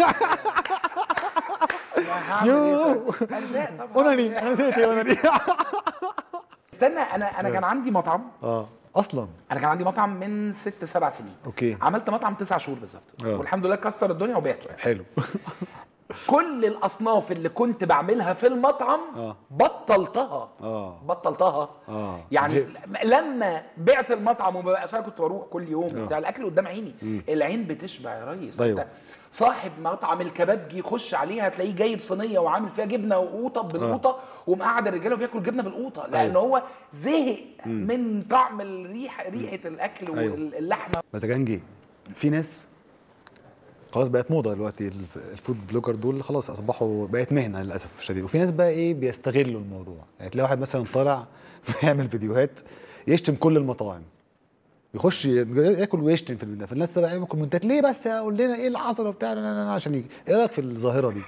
هعمل إيه يو. طيب؟ أرزاق طبعا اوناني انا نسيت ايه اوناني استنى انا انا كان عندي مطعم اه اصلا انا كان عندي مطعم من ست سبع سنين اوكي عملت مطعم تسع شهور بالظبط آه. والحمد لله كسر الدنيا وبعته يعني حلو كل الاصناف اللي كنت بعملها في المطعم آه. بطلتها اه بطلتها آه. يعني زهقت. لما بعت المطعم وما بقاش انا كنت بروح كل يوم آه. بتاع الاكل قدام عيني العين بتشبع يا ريس أيوة. انت صاحب مطعم الكبابجي يخش عليه هتلاقيه جايب صينيه وعامل فيها جبنه وقوطه بالقوطه ومقعد الرجاله وبياكل جبنه بالقوطه لان أيوة. هو زهق من طعم الريح ريحه الاكل أيوة. واللحمه مزاجنجي في ناس خلاص بقت موضه دلوقتي الف- الفود بلوجر دول خلاص اصبحوا بقت مهنه للاسف الشديد وفي ناس بقى ايه بيستغلوا الموضوع يعني تلاقي واحد مثلا طالع بيعمل فيديوهات يشتم كل المطاعم يخش ياكل ويشتم في البتاع فالناس بقى يعمل كومنتات ليه بس قول لنا ايه اللي حصل وبتاع لا لا لا عشان يجي ايه رايك في الظاهره دي؟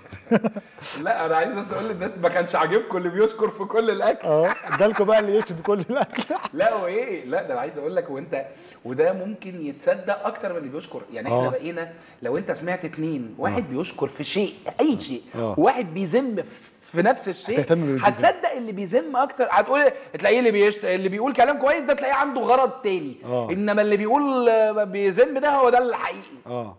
لا انا عايز بس اقول للناس ما كانش عاجبكم اللي بيشكر في كل الاكل اه جالكوا بقى اللي يشتم في كل الاكل لا وايه لا ده انا عايز اقول لك وانت وده ممكن يتصدق اكتر من اللي بيشكر يعني احنا آه. بقينا لو انت سمعت اتنين واحد بيشكر في شيء اي شيء آه. وواحد بيذم في- في نفس الشيء هتهتم باللي بيذم. هتصدق اللي بيذم اكتر هتقول تلاقيه اللي بيشت... اللي بيقول كلام كويس ده تلاقيه عنده غرض تاني آه. انما اللي بيقول آه، بيذم ده هو ده الحقيقي اه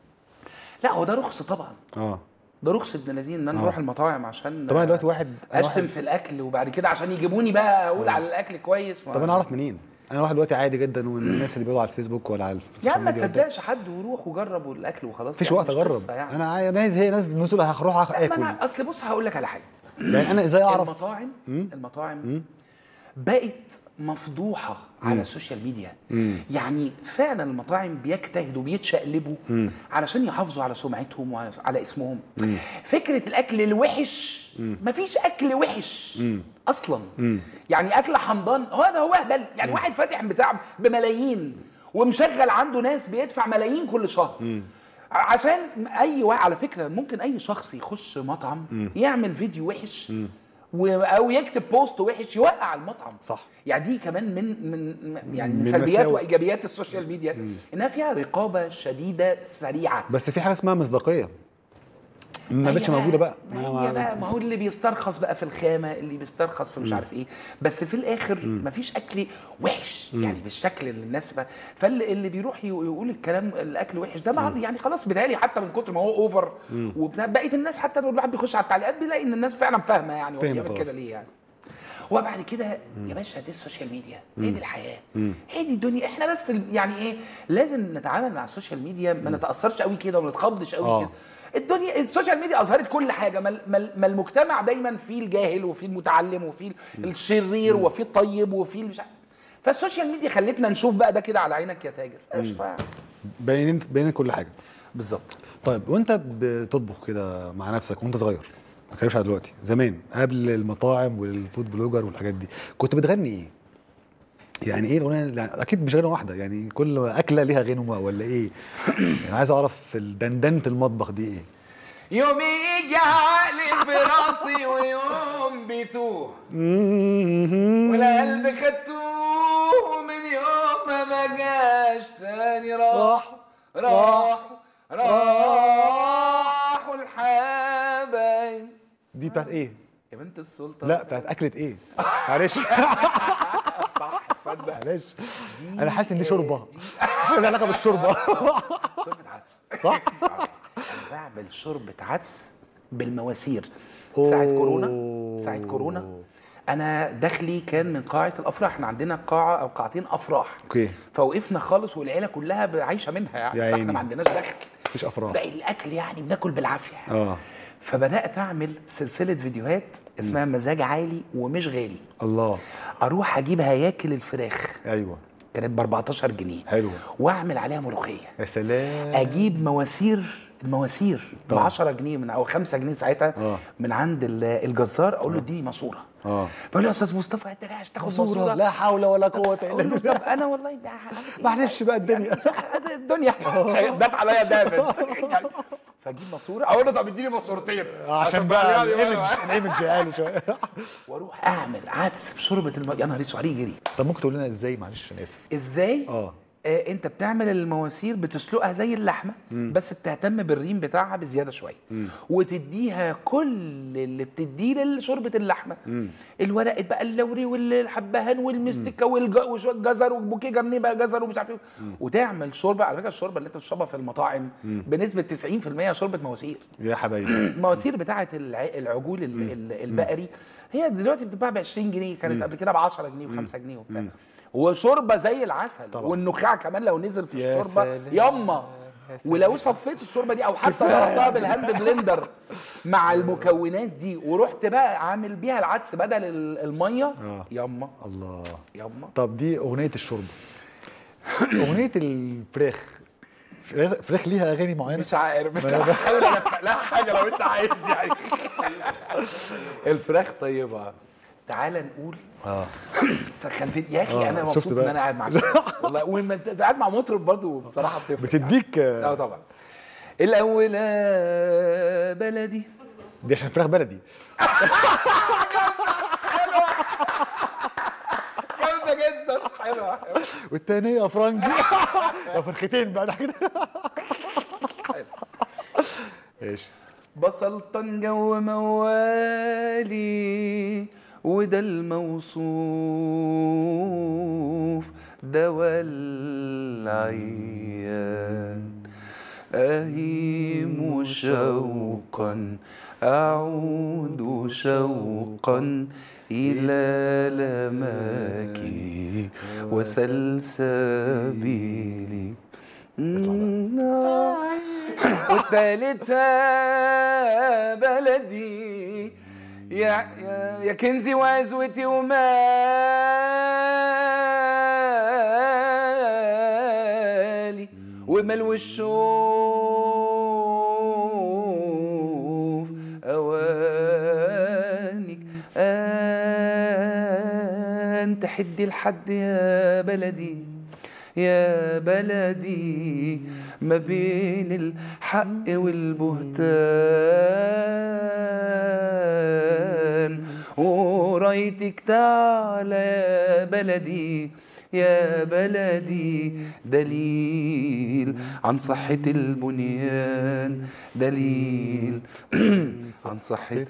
لا هو ده رخص طبعا اه ده رخص ابن لذين ان انا آه. اروح المطاعم عشان طب انا دلوقتي واحد أنا اشتم واحد- في الاكل وبعد كده عشان يجيبوني بقى اقول على الاكل كويس طب انا اعرف منين؟ انا واحد دلوقتي عادي جدا ومن الناس اللي بيقعدوا على الفيسبوك ولا على يا السوشيال عم ما ميديا تصدقش حد وروح وجرب الاكل وخلاص مفيش يعني وقت مش اجرب قصة يعني. انا عاي- نايز هي ناس نزول هروح ما اكل انا اصل بص هقول لك على حاجه يعني انا ازاي اعرف المطاعم المطاعم بقت مفضوحه على السوشيال ميديا يعني فعلا المطاعم بيجتهدوا بيتشقلبوا علشان يحافظوا على سمعتهم وعلى على اسمهم فكره الاكل الوحش مفيش اكل وحش اصلا يعني اكل حمضان هو ده هو اهبل يعني واحد فاتح بتاع بملايين ومشغل عنده ناس بيدفع ملايين كل شهر عشان اي واحد على فكره ممكن اي شخص يخش مطعم يعمل فيديو وحش و... او يكتب بوست وحش يوقع المطعم صح. يعني دي كمان من من يعني من من سلبيات مساوئ. وايجابيات السوشيال ميديا انها فيها رقابه شديده سريعه بس في حاجه اسمها مصداقيه ما هي بقتش موجوده بقى ما أنا هي بقى ما هو اللي بيسترخص بقى في الخامه اللي بيسترخص في مش عارف ايه بس في الاخر مفيش اكل وحش يعني بالشكل اللي الناس بقى فاللي اللي بيروح ي- يقول الكلام الاكل وحش ده مع يعني خلاص بيتهيألي حتى من كتر ما هو اوفر وبتاع بقيه الناس حتى لو الواحد بيخش على التعليقات بيلاقي ان الناس فعلا فاهمه يعني هو فاهمة بيعمل كده خلاص. ليه يعني وبعد كده يا باشا دي السوشيال ميديا هي دي الحياه هي دي الدنيا احنا بس ال- يعني ايه لازم نتعامل مع السوشيال ميديا ما نتاثرش قوي كده وما نتخضش قوي آه. كده الدنيا السوشيال ميديا اظهرت كل حاجه ما, ما, ما المجتمع دايما فيه الجاهل وفيه المتعلم وفيه الشرير وفيه الطيب وفيه مش عارف فالسوشيال ميديا خلتنا نشوف بقى ده كده على عينك يا تاجر قشطه باينين باينين كل حاجه بالظبط طيب وانت بتطبخ كده مع نفسك وانت صغير ما بتكلمش على دلوقتي زمان قبل المطاعم والفود بلوجر والحاجات دي كنت بتغني ايه؟ يعني ايه الاغنيه يعني اكيد مش غنوه واحده يعني كل اكله ليها غنوه ولا ايه؟ يعني عايز اعرف في دندنه المطبخ دي ايه؟ يوم يجي عقلي في راسي ويوم بيتوه ولا قلب خدتوه من يوم ما ما جاش تاني راح راح راح الحبايب دي بتاعت ايه؟ يا بنت السلطان لا بتاعت اكله ايه؟ معلش صح تصدق معلش انا حاسس ان دي شوربه لها علاقه بالشوربه شوربة عدس صح؟ انا بعمل شوربة عدس بالمواسير ساعة كورونا ساعة كورونا انا دخلي كان من قاعة الافراح احنا عندنا قاعة او قاعتين افراح اوكي فوقفنا خالص والعيلة كلها عايشة منها يعني يا فاحنا عيني. ما عندناش دخل مفيش افراح باقي الاكل يعني بناكل بالعافية اه فبدأت اعمل سلسلة فيديوهات اسمها مزاج عالي ومش غالي الله اروح اجيب هياكل الفراخ ايوه كانت ب 14 جنيه حلو واعمل عليها ملوخيه يا سلام اجيب مواسير المواسير ب طبعا. 10 جنيه من او 5 جنيه ساعتها آه. من عند ال- الجزار اقول له اديني ماسوره اه بقول له يا استاذ مصطفى انت جاي عشان تاخد صورة ماسوره لا حول ولا قوة الا اقول له بالله طب انا والله ده معلش بقى الدنيا الدنيا دات عليا دامت يعني فاجيب ماسوره اقول له طب اديني ماسورتين عشان بقى يعني الايمج الايمج عالي شويه واروح اعمل عدس بشوربه الم... يا نهار اسود عليه جري طب ممكن تقول لنا ازاي معلش انا اسف ازاي اه آه انت بتعمل المواسير بتسلقها زي اللحمه بس بتهتم بالريم بتاعها بزياده شويه وتديها كل اللي بتديه لشوربه اللحمه الورق بقى اللوري والحبهان والمستكه والج- وشويه جزر وبوكيه جرنيه بقى جزر ومش عارف ايه وتعمل شوربه على فكره الشوربه اللي انت بتشربها في المطاعم بنسبه 90% شوربه مواسير يا حبايبي المواسير بتاعه الع- العجول ال- ال- البقري هي دلوقتي بتتباع ب 20 جنيه كانت قبل كده ب 10 جنيه و5 جنيه وبتاع وشوربه زي العسل طبعا. والنخاع كمان لو نزل في يا الشوربه سلام. ياما يا سلام. ولو صفيت الشوربه دي او حتى ضربتها بالهاند بلندر مع المكونات دي ورحت بقى عامل بيها العدس بدل ال- الميه آه. ياما الله ياما طب دي اغنيه الشرب اغنيه الفراخ فراخ فراخ ليها اغاني معينه مش عارف بس ما أنا هحاول الفق لها حاجه لو انت عايز يعني الفراخ طيبه تعال نقول اه سخنتني يا اخي آه، انا شفت مبسوط بقى؟ ان انا قاعد معاك والله وما انت قاعد مع مطرب برضه بصراحه بتفرق بتديك يعني. اه آه، طبعا الاول آه، بلدي دي عشان فراخ بلدي جامده جدا حلوه حلوه والتانية فرنجي يا فرختين بعد كده ايش بسلطن جو موالي وده الموصوف دوا العيان أهيم شوقا أعود شوقا إلى لماكي وسلسبيلي والتالتة بلدي يا يا, يا كنزي وعزوتي ومالي وملو الشوف أوانك أنت حدي الحد يا بلدي يا بلدي ما بين الحق والبهتان ورايتك تعالى يا بلدي يا بلدي دليل عن صحة البنيان دليل عن صحة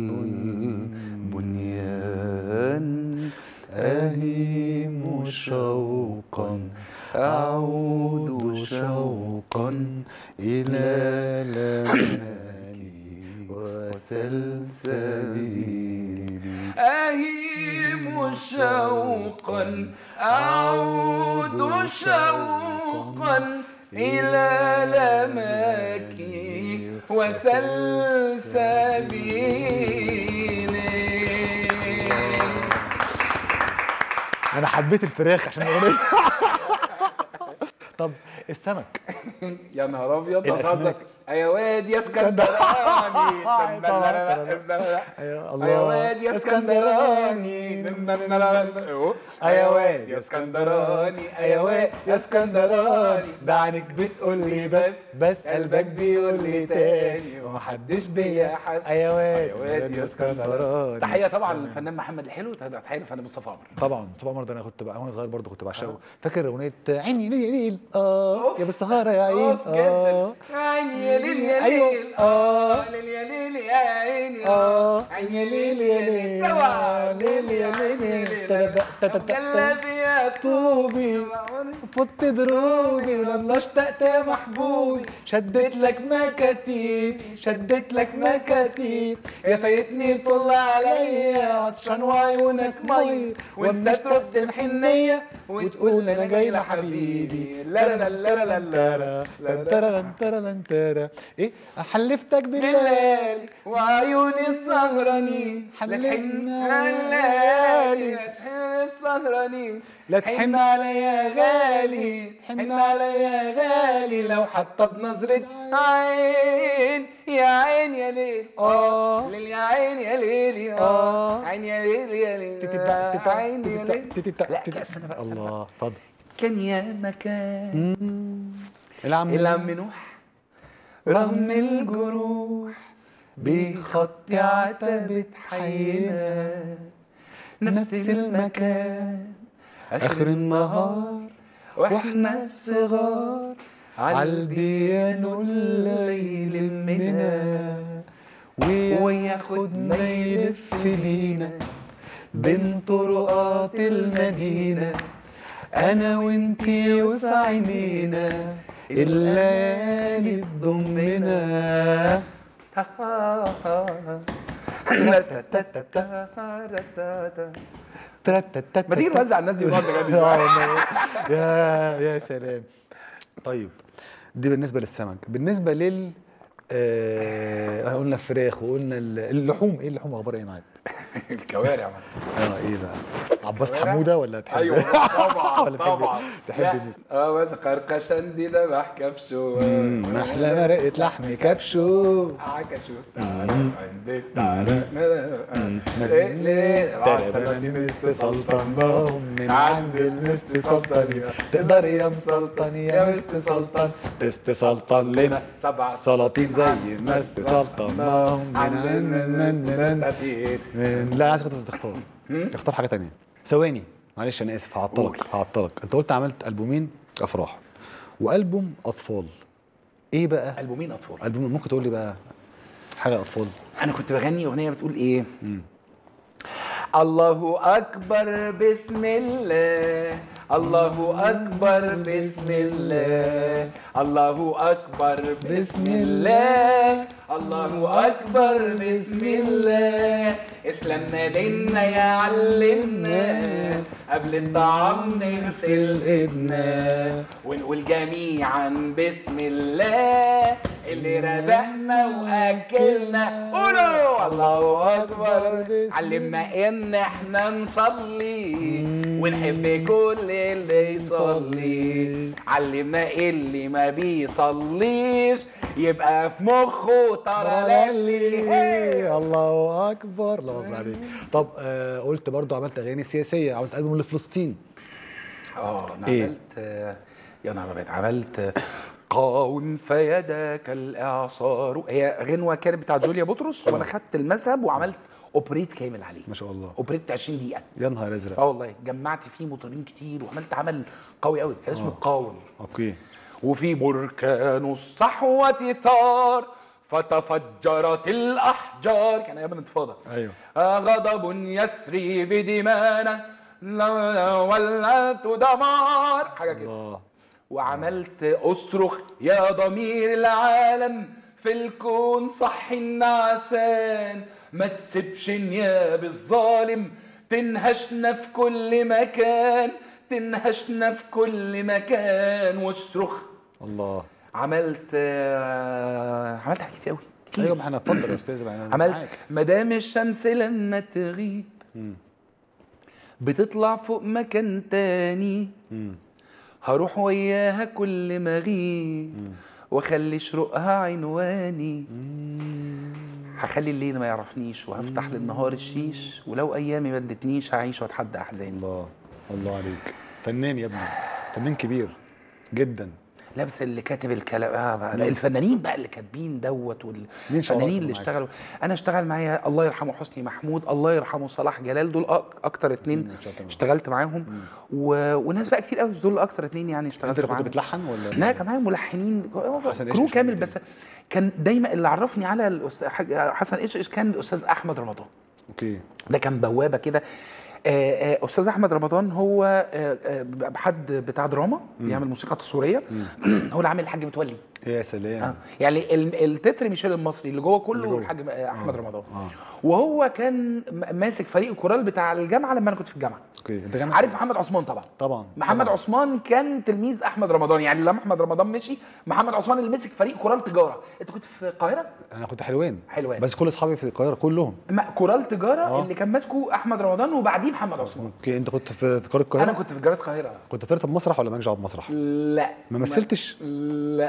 البنيان أهيم شوقا أعود شوقا إلى لمالي وسلسبيلي أهيم شوقا أعود شوقا إلى لماكي وسلسبيلي أنا حبيت الفراخ عشان الأغنية طب السمك يا نهار ابيض ده الأسماك. بتهزر يا واد يا اسكندراني أيوة، يا واد يا اسكندراني يا واد يا اسكندراني يا واد يا اسكندراني ده عنك بتقول لي بس بس قلبك بيقول لي تاني ومحدش بيا حس يا واد يا واد يا اسكندراني تحيه طبعا للفنان محمد الحلو تحيه للفنان مصطفى عمر طبعا مصطفى عمر ده انا كنت بقى وانا صغير برضه كنت بعشقه فاكر اغنيه عيني ليل ليل اه أوف. يا بالسهاره يا عين اوف اه جدا عيني يا ليل يا أيوة. ليل آه. ليل يا ليل يا عيني آه. عيني يا ليل يا ليل سوا ليل يا ليل تلاتة- تلاتة- قلبي يا طوبي فت دروبي ولما اشتقت يا محبوبي شدت لك مكاتيب شدت لك مكاتيب يا فايتني طل عليا عطشان وعيونك مي وانت ترد بحنية وتقول انا جاي لحبيبي لا لا لا لا لا لا ترى ترى ترى ايه حلفتك بالله بالليل وعيوني السهراني حلفنا الليالي لا تحن السهراني لا تحن عليا غالي حن عليا غالي لو حتى بنظرة عين يا عين يا ليل اه ليل يا عين يا ليل آه. عين يا ليل يا ليل تتتا- تتا- عين يا ليل تتتا- لا تتتا- استنى بقى استنى بقى. الله اتفضل كان يا مكان العم العم نوح رغم الجروح بخط عتبة حينا نفس المكان آخر النهار واحنا الصغار عالبيانو الليل منا وياخدنا يلف بينا بين طرقات المدينة أنا وإنتي وفي عينينا الليالي تضمنا ما تيجي نوزع الناس دي ونقعد نغني آه والله. يا يا سلام طيب دي بالنسبة للسمك بالنسبة لل آه قلنا الفراخ وقلنا ال- اللحوم ايه اللحوم اخبارها ايه معاك؟ الكوارع مثلا اه ايه بقى؟ عباس كوارع؟ حمودة ولا تحب ايوه طبعا ولا تحب- طبعا تحب لا. مين؟ اه بس قرقشان دي ذبح كبشه مم، محلى مرقة لحم كبشو عكشو تعالى عندي تعالى ليه ليه مست سلطان من عند المست سلطان تقدر يا مسلطن يا مست سلطان تست سلطان لنا سبع سلاطين زي مست سلطان من عند من لا عايز كنت تختار اختار حاجه تانية ثواني معلش انا اسف هعطلك هعطلك انت قلت عملت البومين افراح والبوم اطفال ايه بقى البومين اطفال البوم ممكن تقول لي بقى حاجه اطفال انا كنت بغني اغنيه بتقول ايه الله اكبر بسم الله الله اكبر بسم الله الله اكبر بسم الله الله اكبر بسم الله اسلامنا ديننا يعلمنا قبل الطعام نغسل ايدنا ونقول جميعا بسم الله اللي رزقنا واكلنا قولوا الله اكبر علمنا ان احنا نصلي ونحب كل اللي يصلي علمنا اللي ما بيصليش يبقى في مخه ترللي إيه، الله اكبر الله اكبر عليك طب آه قلت برضو عملت اغاني سياسيه عملت البوم لفلسطين اه انا إيه؟ عملت آه، يا نهار ابيض عملت آه، قاوم فيدك الاعصار هي غنوه كانت بتاعت جوليا بطرس وانا خدت المذهب وعملت اوبريت كامل عليه ما شاء الله اوبريت 20 دقيقه يا نهار ازرق اه والله جمعت فيه مطربين كتير وعملت عمل قوي قوي كان اسمه قاوم اوكي وفي بركان الصحوة ثار فتفجرت الأحجار كان أيام الانتفاضة ايوه آه، غضب يسري بدمانا لا- ولعت دمار حاجة كده الله وعملت أصرخ يا ضمير العالم في الكون صح النعسان ما تسيبش نياب الظالم تنهشنا في كل مكان تنهشنا في كل مكان واصرخ الله عملت آه، عملت حاجات كتير قوي كتير ايوه ما احنا اتفضل يا استاذ أنا عملت معاك. مدام الشمس لما تغيب بتطلع فوق مكان تاني هروح وياها كل ما اغيب واخلي شروقها عنواني هخلي الليل ما يعرفنيش وهفتح للنهار الشيش ولو ايامي ما ادتنيش هعيش واتحدى احزاني الله الله عليك فنان يا ابني فنان كبير جدا لا بس اللي كاتب الكلام آه بقى لا، الفنانين بقى اللي كاتبين دوت مين شغال والفنانين اللي معاك؟ اشتغلوا انا اشتغل معايا الله يرحمه حسني محمود الله يرحمه صلاح جلال دول أك- اكتر اتنين مم، اشتغلت معاهم. اشتغلت معاهم و... وناس بقى كتير قوي دول اكتر اتنين يعني انت اشتغلت اللي كنت معاهم بتلحن ولا لا كان معايا ملحنين حسن إيش كرو إيش كامل كان بس كان دايما اللي عرفني على الأستاذ حاج- حسن ايش ايش كان الاستاذ احمد رمضان اوكي ده كان بوابه كده آه، آه، استاذ احمد رمضان هو آه، آه، حد بتاع دراما بيعمل موسيقى تصويريه هو اللي عامل الحاج متولي يا آه. سلام يعني ال- التتر ميشيل المصري اللي جوه كله جوه. الحاج آه، احمد آه. رمضان آه. وهو كان م- ماسك فريق الكورال بتاع الجامعه لما انا كنت في الجامعه اوكي انت جامعة عارف محمد عثمان طبعا طبعا محمد طبعاً. عثمان كان تلميذ احمد رمضان يعني لما احمد رمضان مشي محمد عثمان اللي مسك فريق كورال تجاره انت كنت في القاهره انا كنت حلوان حلوان. بس كل اصحابي في القاهره كلهم ما- كورال تجاره آه. اللي كان ماسكه احمد رمضان وبعديه محمد عثمان اوكي انت كنت في قاره القاهره انا كنت في جاره القاهره كنت في فرقه مسرح ولا مالكش دعوه بمسرح لا ما مثلتش لا ما حدش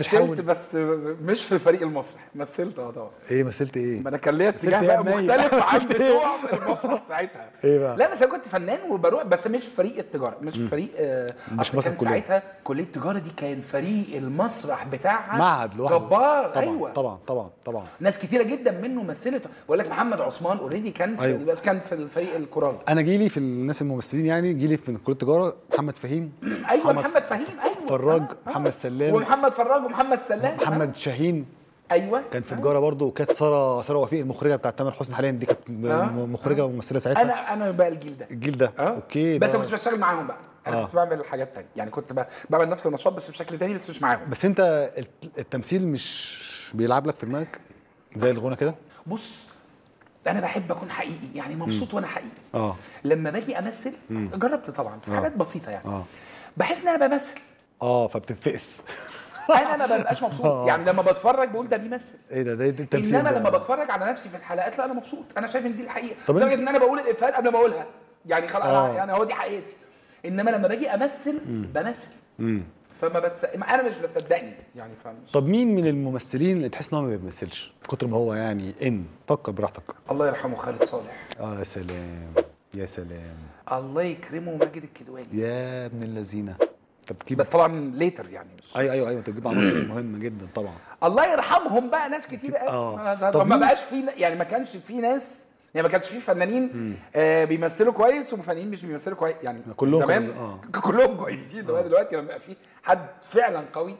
بتحاول بس مش في فريق المسرح مثلت اه طبعا ايه مثلت ايه ما انا كان ليا مثلت اتجاه إيه بقى يا منيل؟ مختلف عن مثلت إيه؟ بتوع المسرح ساعتها إيه بقى؟ لا بس انا كنت فنان وبروح بس مش في فريق التجاره مش في فريق آه مش أصل مثلا كان كلية. ساعتها كليه التجاره دي كان فريق المسرح بتاعها معهد لوحده جبار طبعا ايوه طبعا طبعا طبعا ناس كتيره جدا منه مثلت بقول لك محمد عثمان اوريدي كان في أيوة. بس كان في الفريق الكورال انا جيلي في الناس الممثلين يعني جيلي في كليه التجاره محمد فهيم ايوه محمد فهيم ايوه فراج، آه، آه. محمد سلام. ومحمد فراج ومحمد سلام محمد شاهين آه. ايوه كان في تجاره برضه وكانت ساره ساره وفيق المخرجه بتاعت تامر حسني حاليا دي كانت آه. مخرجه وممثله ساعتها انا انا بقى الجيل ده الجيل ده اه اوكي بس ده- ما كنتش بشتغل معاهم بقى انا آه. كنت بعمل حاجات تانية يعني كنت ب- بعمل نفس النشاط بس بشكل تاني بس مش معاهم بس انت الت- التمثيل مش بيلعب لك في دماغك زي الغنى كده بص انا بحب اكون حقيقي يعني مبسوط وانا حقيقي اه لما باجي امثل جربت طبعا في آه. حاجات بسيطه يعني اه بحس ان انا بمثل اه فبتنفقس انا ما ببقاش مبسوط يعني لما بتفرج بقول ده بيمثل ايه ده ده ده التمثيل انما ده. لما بتفرج على نفسي في الحلقات لا انا مبسوط انا شايف ان دي الحقيقه طب لدرجه انت- ان انا بقول الافيهات قبل ما اقولها يعني خلاص آه. أنا يعني هو دي حقيقتي انما لما باجي امثل بمثل مم. فما بتس... ما انا مش بصدقني يعني فاهم طب مين من الممثلين اللي تحس ان هو ما بيمثلش كتر ما هو يعني ان فكر براحتك الله يرحمه خالد صالح اه يا سلام يا سلام الله يكرمه ماجد الكدواني يا ابن اللذينه طب تجيب بس طبعا ليتر يعني مش ايوه ايوه ايوه انت بتجيب عناصر مهمه جدا طبعا الله يرحمهم بقى ناس كتير آه. قوي طب طب ما مين- بقاش في يعني ما كانش في ناس يعني ما كانش في فنانين آه بيمثلوا كويس وفنانين مش بيمثلوا كويس يعني كلهم زمان كانوا- آه. ك- كلهم كويسين دلوقتي دلوقتي لما يبقى في حد فعلا قوي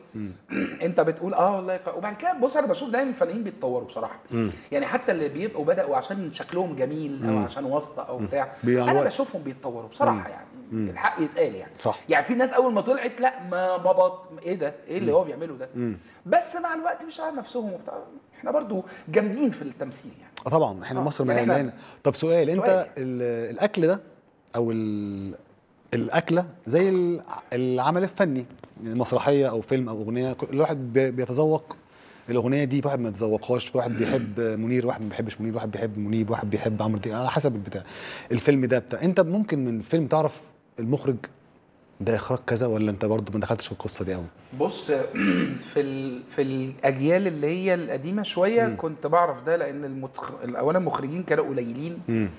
انت بتقول اه والله قوي. وبعد كده بص انا بشوف دايما الفنانين بيتطوروا بصراحه يعني حتى اللي بيبقوا بداوا عشان شكلهم جميل او عشان واسطه او بتاع بيع انا الوقت. بشوفهم بيتطوروا بصراحه يعني الحق يتقال يعني صح. يعني في ناس اول ما طلعت لا ما بابط ايه ده ايه اللي هو بيعمله ده بس مع الوقت مش على نفسهم وبتاع احنا برضو جامدين في التمثيل يعني اه طبعا احنا آه، مصر يعني مليانه احنا- هنا طب سؤال انت سؤال. ال- الاكل ده او ال- الاكله زي ال- العمل الفني مسرحيه او فيلم او اغنيه كل- الواحد بي- بيتذوق الاغنيه دي واحد ما يتذوقهاش واحد بيحب منير واحد ما بيحبش منير واحد بيحب منيب واحد بيحب عمرو دياب على حسب البتاع الفيلم ده بتاع انت ممكن من الفيلم تعرف المخرج ده اخراج كذا ولا انت برضو ما دخلتش في القصه دي قوي بص في ال... في الاجيال اللي هي القديمه شويه م. كنت بعرف ده لان المتخ... اولا المخرجين كانوا قليلين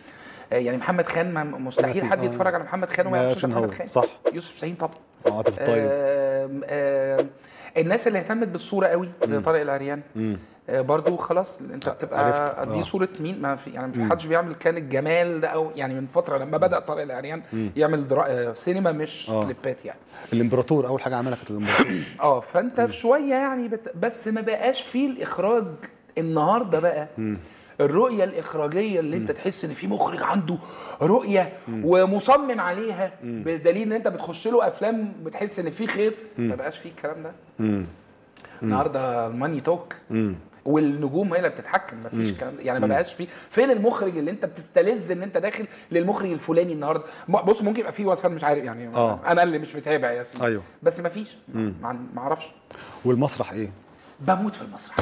آه يعني محمد خان ما مستحيل أكيد، حد آه. يتفرج على محمد خان وما ما يعرفش عشان محمد هو، خان صح. يوسف شاهين طبعا اه عاطف الطيب آم، آم، الناس اللي اهتمت بالصوره قوي زي طارق العريان آه، برضو خلاص انت عرفت، بتبقى آه. دي صوره مين ما في يعني ما حدش بيعمل كان الجمال ده او يعني من فتره لما بدا طارق العريان يعمل درا... آه، سينما مش آه. كليبات يعني الامبراطور اول حاجه عملها كانت الامبراطور اه فانت شويه يعني بت... بس ما بقاش فيه الاخراج النهارده بقى الرؤيه الاخراجيه اللي انت تحس ان في مخرج عنده رؤيه ومصمم عليها بدليل ان انت بتخش له افلام بتحس ان في خيط ما بقاش فيه الكلام ده النهارده الماني توك والنجوم هي اللي بتتحكم ما فيش الكلام ده يعني ما بقاش فيه فين المخرج اللي انت بتستلذ ان انت داخل للمخرج الفلاني النهارده م- بص ممكن يبقى فيه مثلا مش عارف يعني آه. انا اللي مش متابع يا سيدي أيوه. بس ما فيش ما ما اعرفش والمسرح ايه بموت في المسرح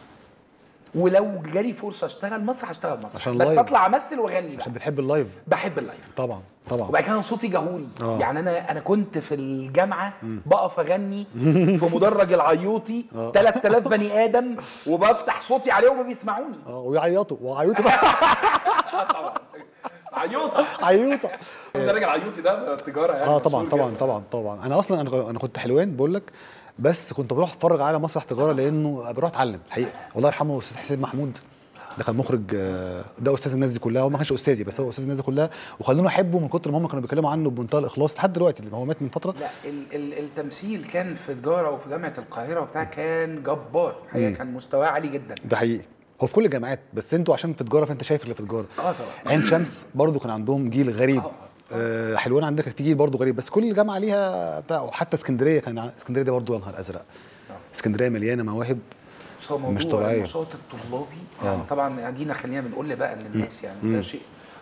ولو جالي فرصه اشتغل مسرح اشتغل مسرح عشان بس لايف. اطلع امثل واغني بقى عشان بتحب اللايف بحب اللايف طبعا طبعا وبعد كده أنا صوتي جهوري آه. يعني انا انا كنت في الجامعه بقف اغني في مدرج العيوطي 3000 بني ادم وبفتح صوتي عليهم وبيسمعوني اه ويعيطوا وعيطوا بقى طبعا عيوطه عيوطه المدرج العيوطي ده تجاره يعني اه طبعا مشهور طبعا جداً. طبعا طبعا انا اصلا انا انا كنت حلوان بقول لك بس كنت بروح اتفرج على مسرح تجاره لانه بروح اتعلم الحقيقه الله يرحمه استاذ حسين محمود ده كان مخرج آه، ده استاذ الناس دي كلها هو ما كانش استاذي بس هو استاذ الناس دي كلها وخلوني احبه من كتر ما هم كانوا بيتكلموا عنه بمنتهى الاخلاص لحد دلوقتي لان هو مات من فتره لا ال ال التمثيل كان في تجاره وفي جامعه القاهره وبتاع كان جبار الحقيقه كان مستواه عالي جدا ده حقيقي هو في كل الجامعات بس انتوا عشان في تجاره فانت شايف اللي في تجاره اه طبعا عين شمس برضو كان عندهم جيل غريب آه. آه حلوان عندنا كان في جيل برضو غريب بس كل جامعه ليها بتاع وحتى اسكندريه كان ع- اسكندريه دي برضو يا نهار ازرق اسكندريه مليانه مواهب بس هو موضوع مش طبيعية. النشاط الطلابي يعني طبعا ادينا خلينا بنقول بقى للناس يعني ده شيء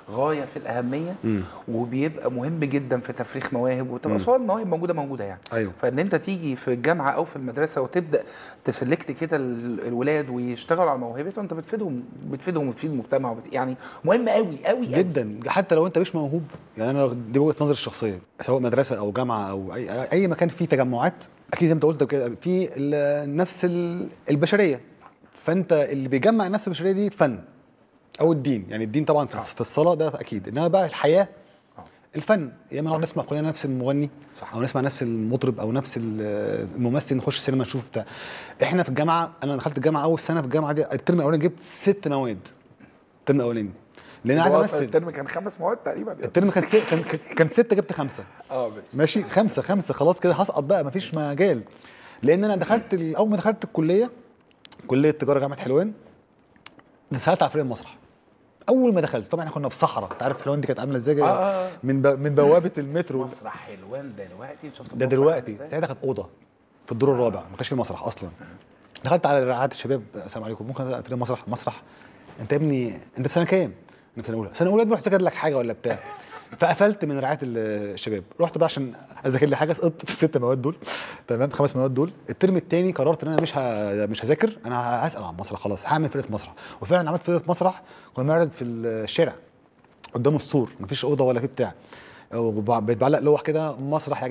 غايه في الاهميه وبيبقى مهم جدا في تفريخ مواهب وتبقى صور المواهب موجوده موجوده يعني أيوه. فان انت تيجي في الجامعه او في المدرسه وتبدا تسلكت كده ال- الولاد ويشتغلوا على موهبتهم انت بتفيدهم بتفيدهم وتفيد المجتمع وبت... يعني مهم قوي قوي قوي جدا حتى لو انت مش موهوب يعني انا دي وجهه نظري الشخصيه سواء مدرسه او جامعه او اي اي مكان فيه تجمعات اكيد زي ما انت قلت كده في ال- نفس ال- البشريه فانت اللي بيجمع النفس البشريه دي فن او الدين يعني الدين طبعا في, في الصلاه ده اكيد انما بقى الحياه الفن يا اما نقعد نسمع كلنا نفس المغني صح. او نسمع نفس المطرب او نفس ال- الممثل نخش السينما نشوف بتاع احنا في الجامعه انا دخلت الجامعه اول سنه في الجامعه دي الترم الاولاني جبت ست مواد الترم الاولاني لان انا عايز هو أصلاً امثل الترم كان خمس مواد تقريبا يعني. الترم كان ست كان كان ستة جبت خمسة اه ماشي ماشي خمسة خمسة خلاص كده هسقط بقى مفيش مجال لأن أنا دخلت ال- أول ما دخلت الكلية كلية تجارة جامعة حلوان دخلت على فريق المسرح أول ما دخلت طبعا احنا كنا في صحراء أنت عارف حلوان دي كانت عاملة إزاي آه، آه. من ب... من بوابة المترو مسرح حلوان دلوقتي شفت ده المسرح دلوقتي إزاي؟ ساعتها كانت أوضة في الدور الرابع ما كانش في مسرح أصلا دخلت على رعاية الشباب السلام عليكم ممكن ألاقي فريق مسرح مسرح أنت يا ابني أنت في سنة كام؟ أنا في سنة أولى سنة أولى بروح أذاكر لك حاجة ولا بتاع فقفلت من رعايه ال- الشباب رحت بقى عشان اذاكر لي حاجه سقطت في الست مواد دول تمام خمس مواد دول الترم الثاني قررت ان انا مش ه... مش هذاكر انا هسال عن مسرح خلاص هعمل فرقه مسرح وفعلا عملت فرقه مسرح كنا بنعرض في الشارع قدام السور مفيش اوضه ولا في بتاع وبع- بيتعلق لوح كده مسرح يا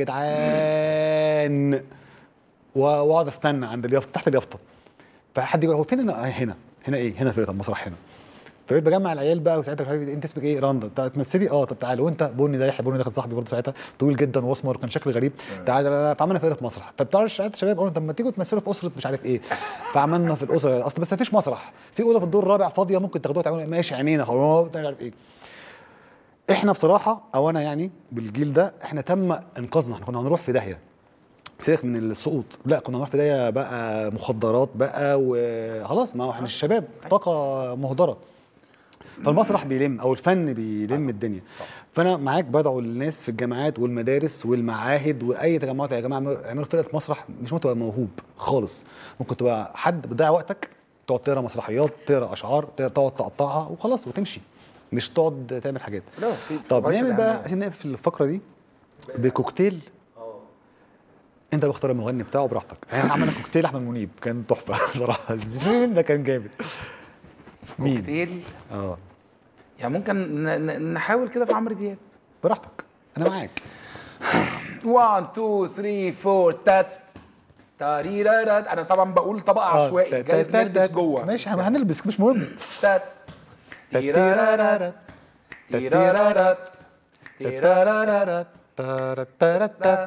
جدعان و- واقعد استنى عند اليافطه تحت اليافطه فحد يقول هو فين أنا؟ آه، هنا هنا ايه هنا فرقه المسرح هنا فبقيت بجمع العيال بقى وساعتها مش عارف إيه، انت اسمك ايه رندا انت تمثلي اه طب تعالى وانت بني ده يحيى بني ده كان صاحبي برضه ساعتها طويل جدا واسمر كان شكله غريب تعالى لا، لا، فعملنا فرقه مسرح فبتاع الشباب الشباب قالوا طب ما تيجوا تمثلوا في اسره مش عارف ايه فعملنا في الاسره اصل بس مفيش مسرح في اوضه في الدور الرابع فاضيه ممكن تاخدوها تعملوا ماشي عينينا خلاص مش عارف ايه احنا بصراحه او انا يعني بالجيل ده احنا تم انقاذنا احنا كنا هنروح في داهيه سيبك من السقوط لا كنا هنروح في داهيه بقى مخدرات بقى وخلاص ما هو احنا الشباب طاقه مهدره فالمسرح بيلم او الفن بيلم الدنيا فانا معاك بدعو الناس في الجامعات والمدارس والمعاهد واي تجمعات يا جماعه اعملوا- اعملوا فرقه مسرح مش ممكن تبقى موهوب خالص ممكن تبقى حد بتضيع وقتك تقعد تقرا مسرحيات تقرا اشعار تقرا- تقعد تقطعها وخلاص وتمشي مش تقعد تعمل حاجات لا، في- في طب غاية نعمل بقى الأهمية. عايزين نقفل الفقره دي بكوكتيل انت بختار المغني بتاعه براحتك احنا عملنا كوكتيل احمد منيب كان تحفه بصراحه الزين ده كان جامد مين كوكتيل اه يعني ممكن ن- ن- نحاول كده في عمرو دياب براحتك انا معاك 1 2 3 4 تات تاريرارات انا طبعا بقول طبقه عشوائي جايز نلبس جوه ماشي احنا هنلبس مش مهم تات تيرارارات تيرارارات تيرارارات تارارارات.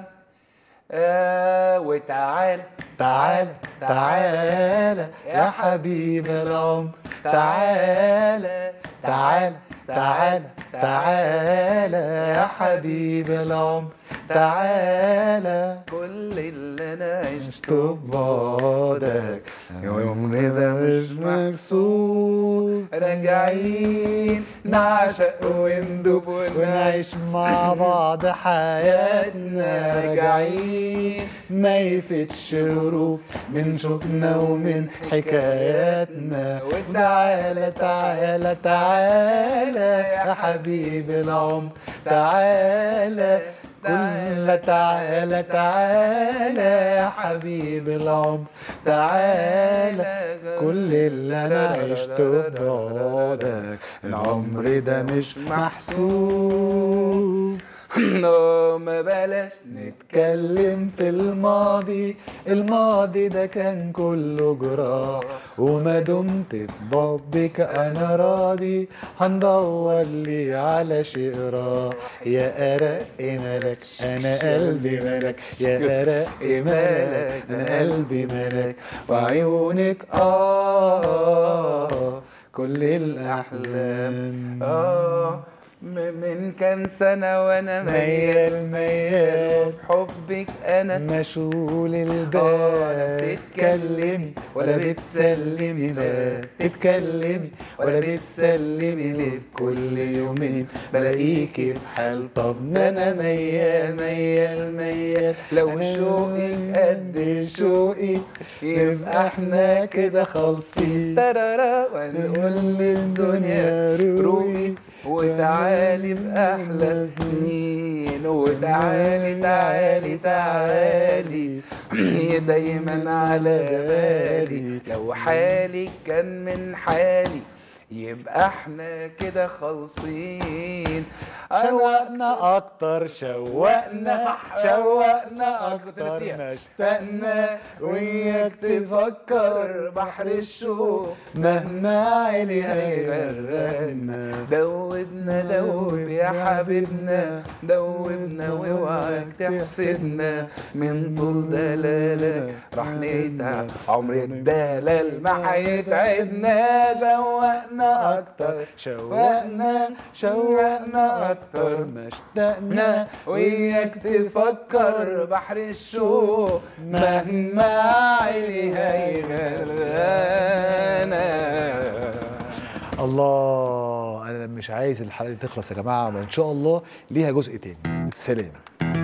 آه وتعال تعال تعال يا حبيب العمر تعال تعال تعال تعال يا حبيب العمر تعال كل اللي انا عشته عشت ببعدك عمري ده مش مكسور راجعين نعشق وندوب ونعيش مع بعض حياتنا راجعين ما يفتش هروب من شوقنا ومن حكاياتنا وتعالى تعالى تعالى يا حبيب العمر تعالى كل تعالى تعالى يا حبيب العمر تعالى كل اللي انا عشته ببعدك العمر ده مش محسوب نو ما بلاش نتكلم في الماضي الماضي ده كان كله جراح وما دمت في بابك انا راضي هندور لي على شيء راح يا ارق ملك انا قلبي ملك يا ارق ملك انا قلبي ملك وعيونك اه كل الاحزان اه م- من كام سنة وانا ميال ميال حبي شوقك انا مشغول ولا البال بتتكلمي ولا بتسلمي لا تتكلمي ولا بتسلمي ليه كل يومين بلاقيكي في حال طب ما انا ميال ميال ميال لو أنا شوقك قد شوقي يبقى احنا كده خالصين ترارا ونقول للدنيا روقي وتعالي بأحلى سنين وتعالي تعالي تعالي دايما على بالي لو حالي كان من حالي يبقى احنا كده خالصين شوقنا اكتر شوقنا صح. شوقنا كنت اكتر ناسيها. ما اشتقنا وياك تفكر بحر الشوق مهما عالي هيغرقنا دوبنا دوب يا حبيبنا دوبنا واوعك تحسدنا من طول دلالك راح نتعب عمر الدلال ما هيتعبنا شوقنا اكتر شوقنا شوقنا اكتر ما اشتقنا وياك تفكر بحر الشوق مهما عيني هيغرقنا الله انا مش عايز الحلقه دي تخلص يا جماعه ان شاء الله ليها جزء تاني سلام